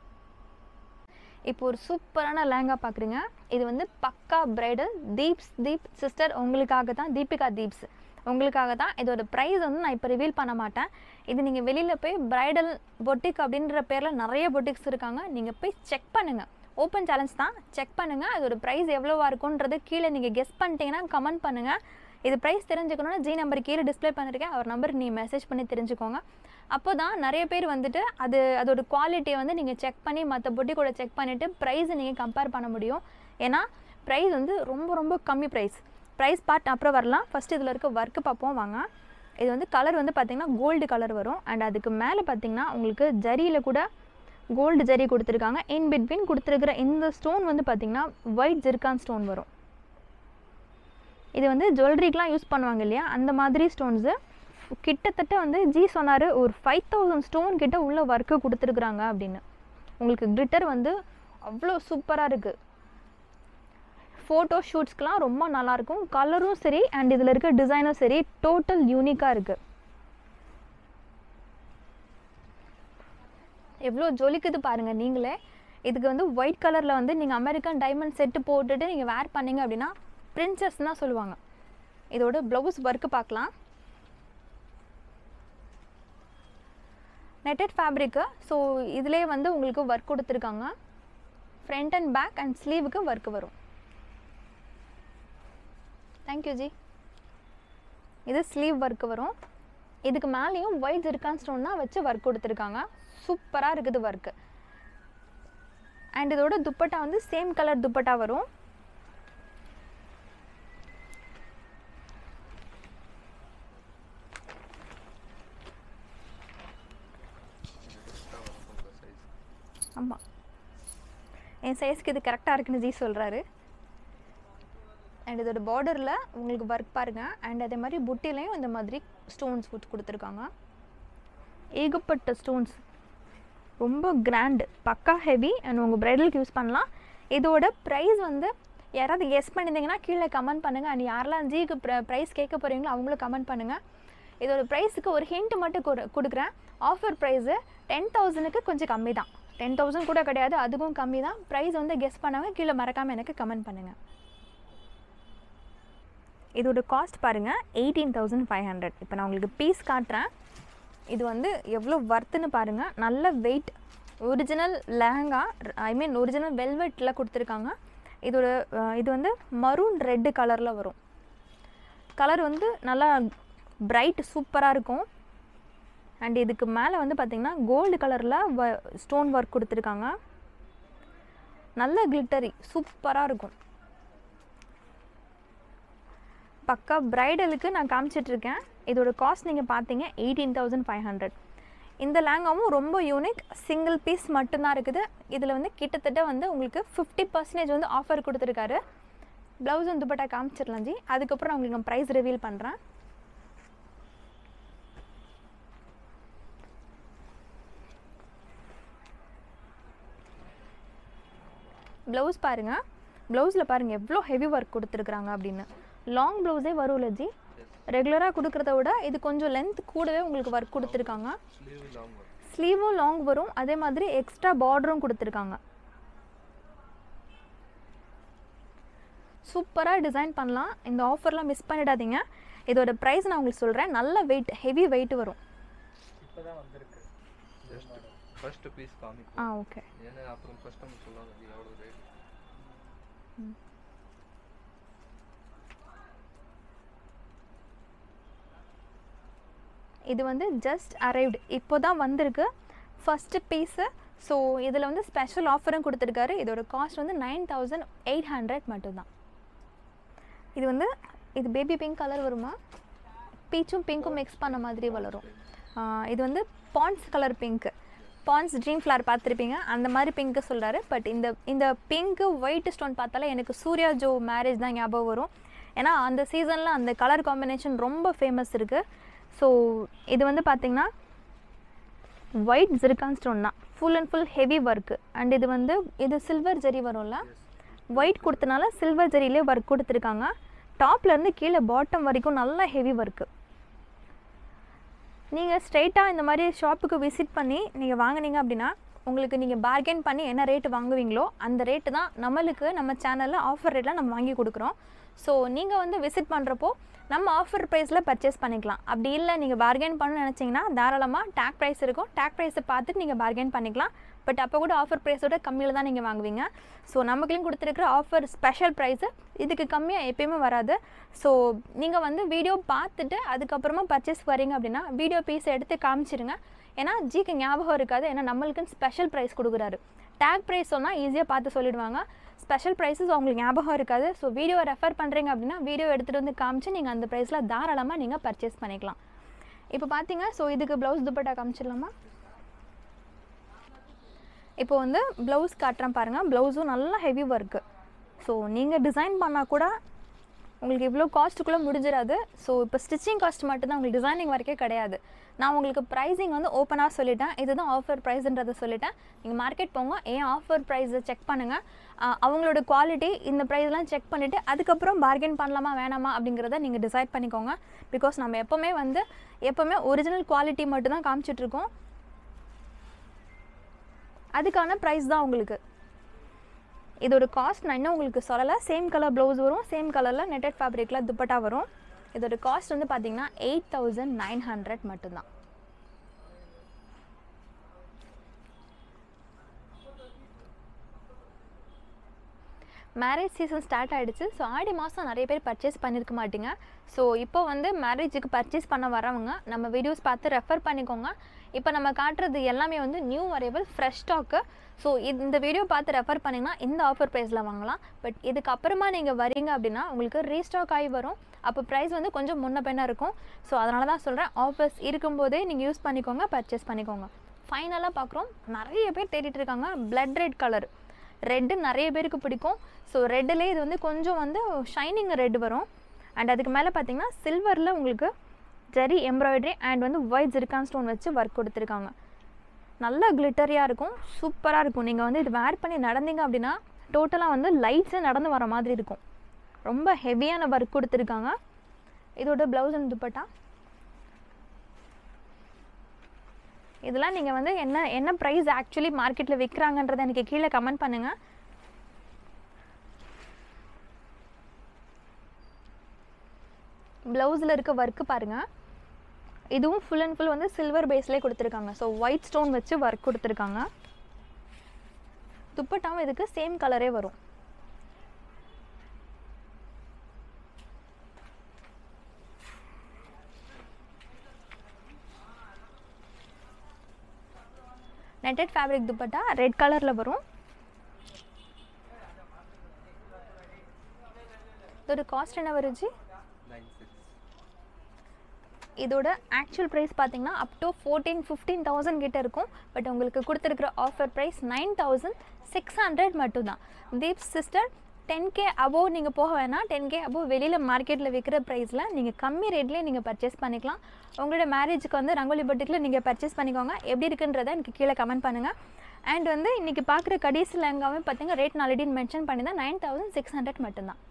இப்போ ஒரு சூப்பரான லேங்கா பார்க்குறீங்க இது வந்து பக்கா பிரைடல் தீப்ஸ் தீப் சிஸ்டர் உங்களுக்காக தான் தீபிகா தீப்ஸ் உங்களுக்காக தான் இதோட ப்ரைஸ் வந்து நான் இப்போ ரிவீல் பண்ண மாட்டேன் இது நீங்கள் வெளியில் போய் பிரைடல் பொட்டிக் அப்படின்ற பேரில் நிறைய பொட்டிக்ஸ் இருக்காங்க நீங்கள் போய் செக் பண்ணுங்கள் ஓப்பன் சேலஞ்ச் தான் செக் பண்ணுங்கள் அதோட ப்ரைஸ் எவ்வளோவா இருக்குன்றது கீழே நீங்கள் கெஸ் பண்ணிட்டீங்கன்னா கமெண்ட் பண்ணுங்கள் இது ப்ரைஸ் தெரிஞ்சுக்கணுன்னா ஜி நம்பர் கீழே டிஸ்ப்ளே பண்ணியிருக்கேன் அவர் நம்பருக்கு நீ மெசேஜ் பண்ணி தெரிஞ்சுக்கோங்க அப்போ தான் நிறைய பேர் வந்துட்டு அது அதோட குவாலிட்டியை வந்து நீங்கள் செக் பண்ணி மற்ற பொட்டி கூட செக் பண்ணிவிட்டு ப்ரைஸை நீங்கள் கம்பேர் பண்ண முடியும் ஏன்னா ப்ரைஸ் வந்து ரொம்ப ரொம்ப கம்மி ப்ரைஸ் ப்ரைஸ் பார்ட் அப்புறம் வரலாம் ஃபஸ்ட் இதில் இருக்க ஒர்க்கு பார்ப்போம் வாங்க இது வந்து கலர் வந்து பார்த்திங்கன்னா கோல்டு கலர் வரும் அண்ட் அதுக்கு மேலே பார்த்திங்கன்னா உங்களுக்கு ஜரியில் கூட கோல்டு ஜரி கொடுத்துருக்காங்க இன் பிட்வீன் கொடுத்துருக்கிற இந்த ஸ்டோன் வந்து பார்த்திங்கன்னா ஒயிட் ஜிர்கான் ஸ்டோன் வரும் இது வந்து ஜுவல்லரிக்கெலாம் யூஸ் பண்ணுவாங்க இல்லையா அந்த மாதிரி ஸ்டோன்ஸு கிட்டத்தட்ட வந்து ஜி சொன்னார் ஒரு ஃபைவ் தௌசண்ட் ஸ்டோன் கிட்ட உள்ள ஒர்க்கு கொடுத்துருக்குறாங்க அப்படின்னு உங்களுக்கு கிளிட்டர் வந்து அவ்வளோ சூப்பராக இருக்குது ஃபோட்டோ ஷூட்ஸ்க்கெலாம் ரொம்ப நல்லாயிருக்கும் கலரும் சரி அண்ட் இதில் இருக்க டிசைனும் சரி டோட்டல் யூனிக்காக இருக்குது எவ்வளோ ஜொலிக்குது பாருங்கள் நீங்களே இதுக்கு வந்து ஒயிட் கலரில் வந்து நீங்கள் அமெரிக்கன் டைமண்ட் செட்டு போட்டுட்டு நீங்கள் வேர் பண்ணீங்க அப்படின்னா பிரின்சஸ் தான் சொல்லுவாங்க இதோட ப்ளவுஸ் ஒர்க்கு பார்க்கலாம் நெட்டட் ஃபேப்ரிக்கு ஸோ இதிலே வந்து உங்களுக்கு ஒர்க் கொடுத்துருக்காங்க ஃப்ரண்ட் அண்ட் பேக் அண்ட் ஸ்லீவுக்கு ஒர்க் வரும் தேங்க்யூ ஜி இது ஸ்லீவ் ஒர்க் வரும் இதுக்கு மேலேயும் ஒயிட் ஜிர்கான் ஸ்டோன் தான் வச்சு ஒர்க் கொடுத்துருக்காங்க சூப்பராக இருக்குது ஒர்க்கு அண்ட் இதோட துப்பட்டா வந்து சேம் கலர் துப்பட்டா வரும் ஆமாம் என் சைஸ்க்கு இது கரெக்டாக இருக்குன்னு ஜி சொல்கிறாரு அண்ட் இதோட பார்டரில் உங்களுக்கு ஒர்க் பாருங்கள் அண்ட் அதே மாதிரி புட்டிலையும் இந்த மாதிரி ஸ்டோன்ஸ் கொடுத்துருக்காங்க ஏகப்பட்ட ஸ்டோன்ஸ் ரொம்ப கிராண்டு பக்கா ஹெவி அண்ட் உங்கள் ப்ரைடலுக்கு யூஸ் பண்ணலாம் இதோட ப்ரைஸ் வந்து யாராவது கெஸ் பண்ணியிருந்தீங்கன்னா கீழே கமெண்ட் பண்ணுங்கள் அண்ட் யாரெல்லாம் ஜிக்கு ப்ரைஸ் கேட்க போகிறீங்களோ அவங்களும் கமெண்ட் பண்ணுங்கள் இதோட ப்ரைஸுக்கு ஒரு ஹிண்ட் மட்டும் கொடு- கொடுக்குறேன் ஆஃபர் ப்ரைஸு டென் தௌசண்ட்க்கு கொஞ்சம் கம்மி தான் டென் தௌசண்ட் கூட கிடையாது அதுவும் கம்மி தான் ப்ரைஸ் வந்து கெஸ் பண்ணவங்க கீழே மறக்காமல் எனக்கு கமெண்ட் பண்ணுங்கள் இதோட காஸ்ட் பாருங்கள் எயிட்டீன் தௌசண்ட் ஃபைவ் ஹண்ட்ரட் இப்போ நான் உங்களுக்கு பீஸ் காட்டுறேன் இது வந்து எவ்வளோ வர்த்துன்னு பாருங்கள் நல்ல weight original lehenga I mean original வெல்வெட்டில் கொடுத்துருக்காங்க இதோட அஹ், இது வந்து மரூன் ரெட்டு கலரில் வரும் கலர் வந்து நல்லா பிரைட் சூப்பராக இருக்கும் அண்ட் இதுக்கு மேலே வந்து பார்த்திங்கன்னா கோல்டு கலரில் வ ஸ்டோன் ஒர்க் கொடுத்துருக்காங்க நல்ல கிளிட்டரி சூப்பராக இருக்கும் பக்கா பிரைடலுக்கு நான் காமிச்சிட்ருக்கேன் இதோட காஸ்ட் நீங்கள் பார்த்தீங்க எயிட்டீன் தௌசண்ட் ஃபைவ் ஹண்ட்ரட் இந்த லேங்காவும் ரொம்ப யூனிக் சிங்கிள் பீஸ் மட்டும்தான் இருக்குது இதில் வந்து கிட்டத்தட்ட வந்து உங்களுக்கு ஃபிஃப்டி பர்சன்டேஜ் வந்து ஆஃபர் கொடுத்துருக்காரு ப்ளவுஸ் வந்து துப்பட்டா காமிச்சிடலாம் ஜி அதுக்கப்புறம் நான் உங்களுக்கு ப்ரைஸ் ரிவீல் பண்ணுறேன் ப்ளவுஸ் பாருங்கள் ப்ளவுஸில் பாருங்கள் எவ்வளோ ஹெவி ஒர்க் கொடுத்துருக்குறாங்க அப்படின்னு லாங் ப்ளவுஸே வரும்ல ஜி ரெகுலராக கொடுக்குறத விட இது கொஞ்சம் லென்த் கூடவே உங்களுக்கு ஒர்க் கொடுத்துருக்காங்க ஸ்லீவ் லாங் வரும் ஸ்லீவும் லாங் வரும் அதே மாதிரி எக்ஸ்ட்ரா பார்டரும் கொடுத்துருக்காங்க சூப்பராக டிசைன் பண்ணலாம் இந்த ஆஃபர்லாம் மிஸ் பண்ணிடாதீங்க இதோட ப்ரைஸ் நான் உங்களுக்கு சொல்கிறேன் நல்ல வெயிட் ஹெவி வெயிட் வரும் ஜஸ்ட் ஃபர்ஸ்ட் பீஸ் ஆ காமிக்கும் ஓகே ஏன்னா அப்புறம் கஸ்டமர் சொல்லுவாங்க இது எவ்வளோ ரேட் இது வந்து ஜஸ்ட் அரைவ்டு இப்போ தான் வந்திருக்கு ஃபஸ்ட்டு பீஸு ஸோ இதில் வந்து ஸ்பெஷல் ஆஃபரும் கொடுத்துருக்காரு இதோட காஸ்ட் வந்து நைன் தௌசண்ட் எயிட் ஹண்ட்ரட் மட்டும்தான் இது வந்து இது பேபி பிங்க் கலர் வருமா பீச்சும் பிங்க்கும் மிக்ஸ் பண்ண மாதிரி வளரும் ஆ, இது வந்து Pond's colour pink Pond's Dream Flower பார்த்துருப்பீங்க அந்த மாதிரி பிங்க்கு சொல்கிறாரு பட் இந்த இந்த பிங்க்கு ஒயிட் ஸ்டோன் பார்த்தாலே எனக்கு சூர்யா ஜோ மேரேஜ் தான் ஞாபகம் வரும் ஏன்னா அந்த சீசனில் அந்த கலர் காம்பினேஷன் ரொம்ப ஃபேமஸ் இருக்குது ஸோ இது வந்து பார்த்திங்கன்னா ஒயிட் ஜிர்கான் ஸ்டோன் தான் full and full heavy work and இது வந்து இது சில்வர் ஜெரி வரும்ல ஒயிட் கொடுத்தனால சில்வர் ஜெரியிலே ஒர்க் கொடுத்துருக்காங்க டாப்லேருந்து கீழே பாட்டம் வரைக்கும் நல்லா ஹெவி ஒர்க்கு நீங்கள் ஸ்ட்ரைட்டாக இந்த மாதிரி ஷாப்புக்கு விசிட் பண்ணி நீங்கள் வாங்குனீங்க அப்படின்னா உங்களுக்கு நீங்கள் பார்கெயின் பண்ணி என்ன ரேட்டு வாங்குவீங்களோ அந்த ரேட்டு தான் நம்மளுக்கு நம்ம சேனலில் ஆஃபர் ரேட்டில் நம்ம வாங்கி கொடுக்குறோம் ஸோ நீங்கள் வந்து விசிட் பண்ணுறப்போ நம்ம ஆஃபர் ப்ரைஸில் பர்ச்சேஸ் பண்ணிக்கலாம் அப்படி இல்லை நீங்கள் பார்கெயின் பண்ணணும்னு நினச்சிங்கன்னா தாராளமாக டேக் ப்ரைஸ் இருக்கும் டேக் ப்ரைஸை பார்த்துட்டு நீங்கள் பார்கெயின் பண்ணிக்கலாம் பட் அப்போ கூட ஆஃபர் ப்ரைஸோட கம்மியில் தான் நீங்கள் வாங்குவீங்க ஸோ நமக்குலையும் கொடுத்துருக்குற ஆஃபர் ஸ்பெஷல் ப்ரைஸு இதுக்கு கம்மியாக எப்பயுமே வராது ஸோ நீங்கள் வந்து வீடியோ பார்த்துட்டு அதுக்கப்புறமா பர்ச்சேஸ் வரீங்க அப்படின்னா வீடியோ பீஸ் எடுத்து காமிச்சிருங்க ஏன்னா ஜிக்கு ஞாபகம் இருக்காது ஏன்னா நம்மளுக்குன்னு ஸ்பெஷல் ப்ரைஸ் கொடுக்குறாரு டேக் ப்ரைஸ் சொன்னால் ஈஸியாக பார்த்து சொல்லிடுவாங்க ஸ்பெஷல் ப்ரைஸஸ் உங்களுக்கு ஞாபகம் இருக்காது ஸோ வீடியோவை ரெஃபர் பண்ணுறீங்க அப்படின்னா வீடியோ எடுத்துகிட்டு வந்து காமிச்சு நீங்கள் அந்த ப்ரைஸில் தாராளமாக நீங்கள் பர்ச்சேஸ் பண்ணிக்கலாம் இப்போ பார்த்தீங்க ஸோ இதுக்கு ப்ளவுஸ் துப்பட்டா காமிச்சிடலாமா இப்போ வந்து ப்ளவுஸ் காட்டுறேன் பாருங்கள் ப்ளவுஸும் நல்லா ஹெவி ஒர்க்கு ஸோ நீங்கள் டிசைன் பண்ணால் கூட உங்களுக்கு இவ்வளோ காஸ்ட்டுக்குள்ளே முடிஞ்சிடாது ஸோ இப்போ ஸ்டிச்சிங் காஸ்ட் மட்டும்தான் உங்களுக்கு டிசைனிங் வரைக்கே கிடையாது நான் உங்களுக்கு ப்ரைஸிங் வந்து ஓப்பனாக சொல்லிட்டேன் இதுதான் ஆஃபர் ப்ரைஸ்ன்றதை சொல்லிட்டேன் நீங்கள் மார்க்கெட் போங்க ஏன் ஆஃபர் ப்ரைஸை செக் பண்ணுங்கள் அவங்களோட குவாலிட்டி இந்த ப்ரைஸ்லாம் செக் பண்ணிவிட்டு அதுக்கப்புறம் பார்கெயின் பண்ணலாமா வேணாமா அப்படிங்கிறத நீங்கள் டிசைட் பண்ணிக்கோங்க பிகாஸ் நம்ம எப்போவுமே வந்து எப்போவுமே ஒரிஜினல் குவாலிட்டி மட்டும்தான் காமிச்சிட்ருக்கோம் அதுக்கான ப்ரைஸ் தான் உங்களுக்கு இதோட காஸ்ட் நான் இன்னும் உங்களுக்கு சொல்லலை சேம் கலர் ப்ளவுஸ் வரும் சேம் கலரில் நெட்டட் ஃபேப்ரிக்கில் துப்பட்டா வரும் இதோட காஸ்ட் வந்து பார்த்தீங்கன்னா எயிட் தௌசண்ட் நைன் ஹண்ட்ரட் மட்டும்தான் மேரேஜ் சீசன் ஸ்டார்ட் ஆகிடுச்சு ஸோ ஆடி மாதம் நிறைய பேர் பர்ச்சேஸ் பண்ணியிருக்க மாட்டீங்க ஸோ இப்போ வந்து மேரேஜுக்கு பர்ச்சேஸ் பண்ண வரவங்க நம்ம வீடியோஸ் பார்த்து ரெஃபர் பண்ணிக்கோங்க இப்போ நம்ம காட்டுறது எல்லாமே வந்து new arrival fresh stock so இந்த வீடியோ பார்த்து ரெஃபர் பண்ணிங்கன்னா இந்த ஆஃபர் ப்ரைஸில் வாங்கலாம் பட் இதுக்கப்புறமா நீங்கள் வரீங்க அப்படின்னா உங்களுக்கு ரீஸ்டாக் ஆகி வரும் அப்போ ப்ரைஸ் வந்து கொஞ்சம் முன்ன பின்ன இருக்கும் ஸோ அதனால தான் சொல்கிறேன் ஆஃபர்ஸ் இருக்கும்போதே நீங்கள் யூஸ் பண்ணிக்கோங்க பர்ச்சேஸ் பண்ணிக்கோங்க ஃபைனலாக பார்க்குறோம் நிறைய பேர் தேடிட்டு இருக்காங்க பிளட் ரெட் கலர் ரெட்டு நிறைய பேருக்கு பிடிக்கும் ஸோ ரெட்டிலே இது வந்து கொஞ்சம் வந்து ஷைனிங் ரெட் வரும் அண்ட் அதுக்கு மேலே பார்த்தீங்கன்னா சில்வரில் உங்களுக்கு ஜெரி எம்ப்ராய்டரி அண்ட் வந்து ஒயிட் ஜிர்கான் ஸ்டோன் வச்சு ஒர்க் கொடுத்துருக்காங்க நல்ல கிளிட்டரியாக இருக்கும் சூப்பராக இருக்கும் நீங்கள் வந்து இது வேர் பண்ணி நடந்தீங்க அப்படின்னா டோட்டலாக வந்து லைட்ஸே நடந்து வர மாதிரி இருக்கும் ரொம்ப ஹெவியான ஒர்க் கொடுத்துருக்காங்க இதோட ப்ளவுஸ் அண்ட் துப்பட்டா இதெல்லாம் நீங்கள் வந்து என்ன என்ன ப்ரைஸ் ஆக்சுவலி மார்க்கெட்டில் விற்கிறாங்கன்றதை எனக்கு கீழே கமெண்ட் பண்ணுங்கள் ப்ளவுஸில் இருக்க ஒர்க்கு பாருங்கள் இதுவும் ஃபுல் அண்ட் ஃபுல் வந்து சில்வர் பேஸ்லேயே கொடுத்துருக்காங்க ஸோ ஒயிட் ஸ்டோன் வச்சு ஒர்க் கொடுத்துருக்காங்க துப்பட்டாவும் இதுக்கு சேம் கலரே வரும் நெட்டட் ஃபேப்ரிக் துப்பட்டா ரெட் கலரில் வரும் இதோட காஸ்ட் என்ன வருச்சு நைன் சிக்ஸ் இதோட ஆக்சுவல் ப்ரைஸ் பார்த்தீங்கன்னா up to fourteen fifteen thousand கிட்ட இருக்கும் பட் உங்களுக்கு கொடுத்துருக்குற offer price nine thousand six hundred மட்டும்தான் தீப் சிஸ்டர் டென் கே அபோவ் நீங்கள் போக வேணாம் டென் கே அபோவ் வெளியில் மார்க்கெட்டில் விற்கிற ப்ரைஸில் நீங்கள் கம்மி ரேட்லேயே நீங்கள் பர்ச்சேஸ் பண்ணிக்கலாம் உங்களோட மேரேஜுக்கு வந்து ரங்கோலி பட்டிக்கில் நீங்கள் பர்ச்சேஸ் பண்ணிக்கோங்க எப்படி இருக்குன்றதை எனக்கு கீழே கமெண்ட் பண்ணுங்கள் அண்ட் வந்து இன்றைக்கி பார்க்குற கடைசி லெங்காவே பார்த்தீங்கன்னா ரேட் நான் ஆல்ரெடி மென்ஷன் பண்ணி தான் நைன் தௌசண்ட் சிக்ஸ் ஹண்ட்ரட் மட்டும்தான்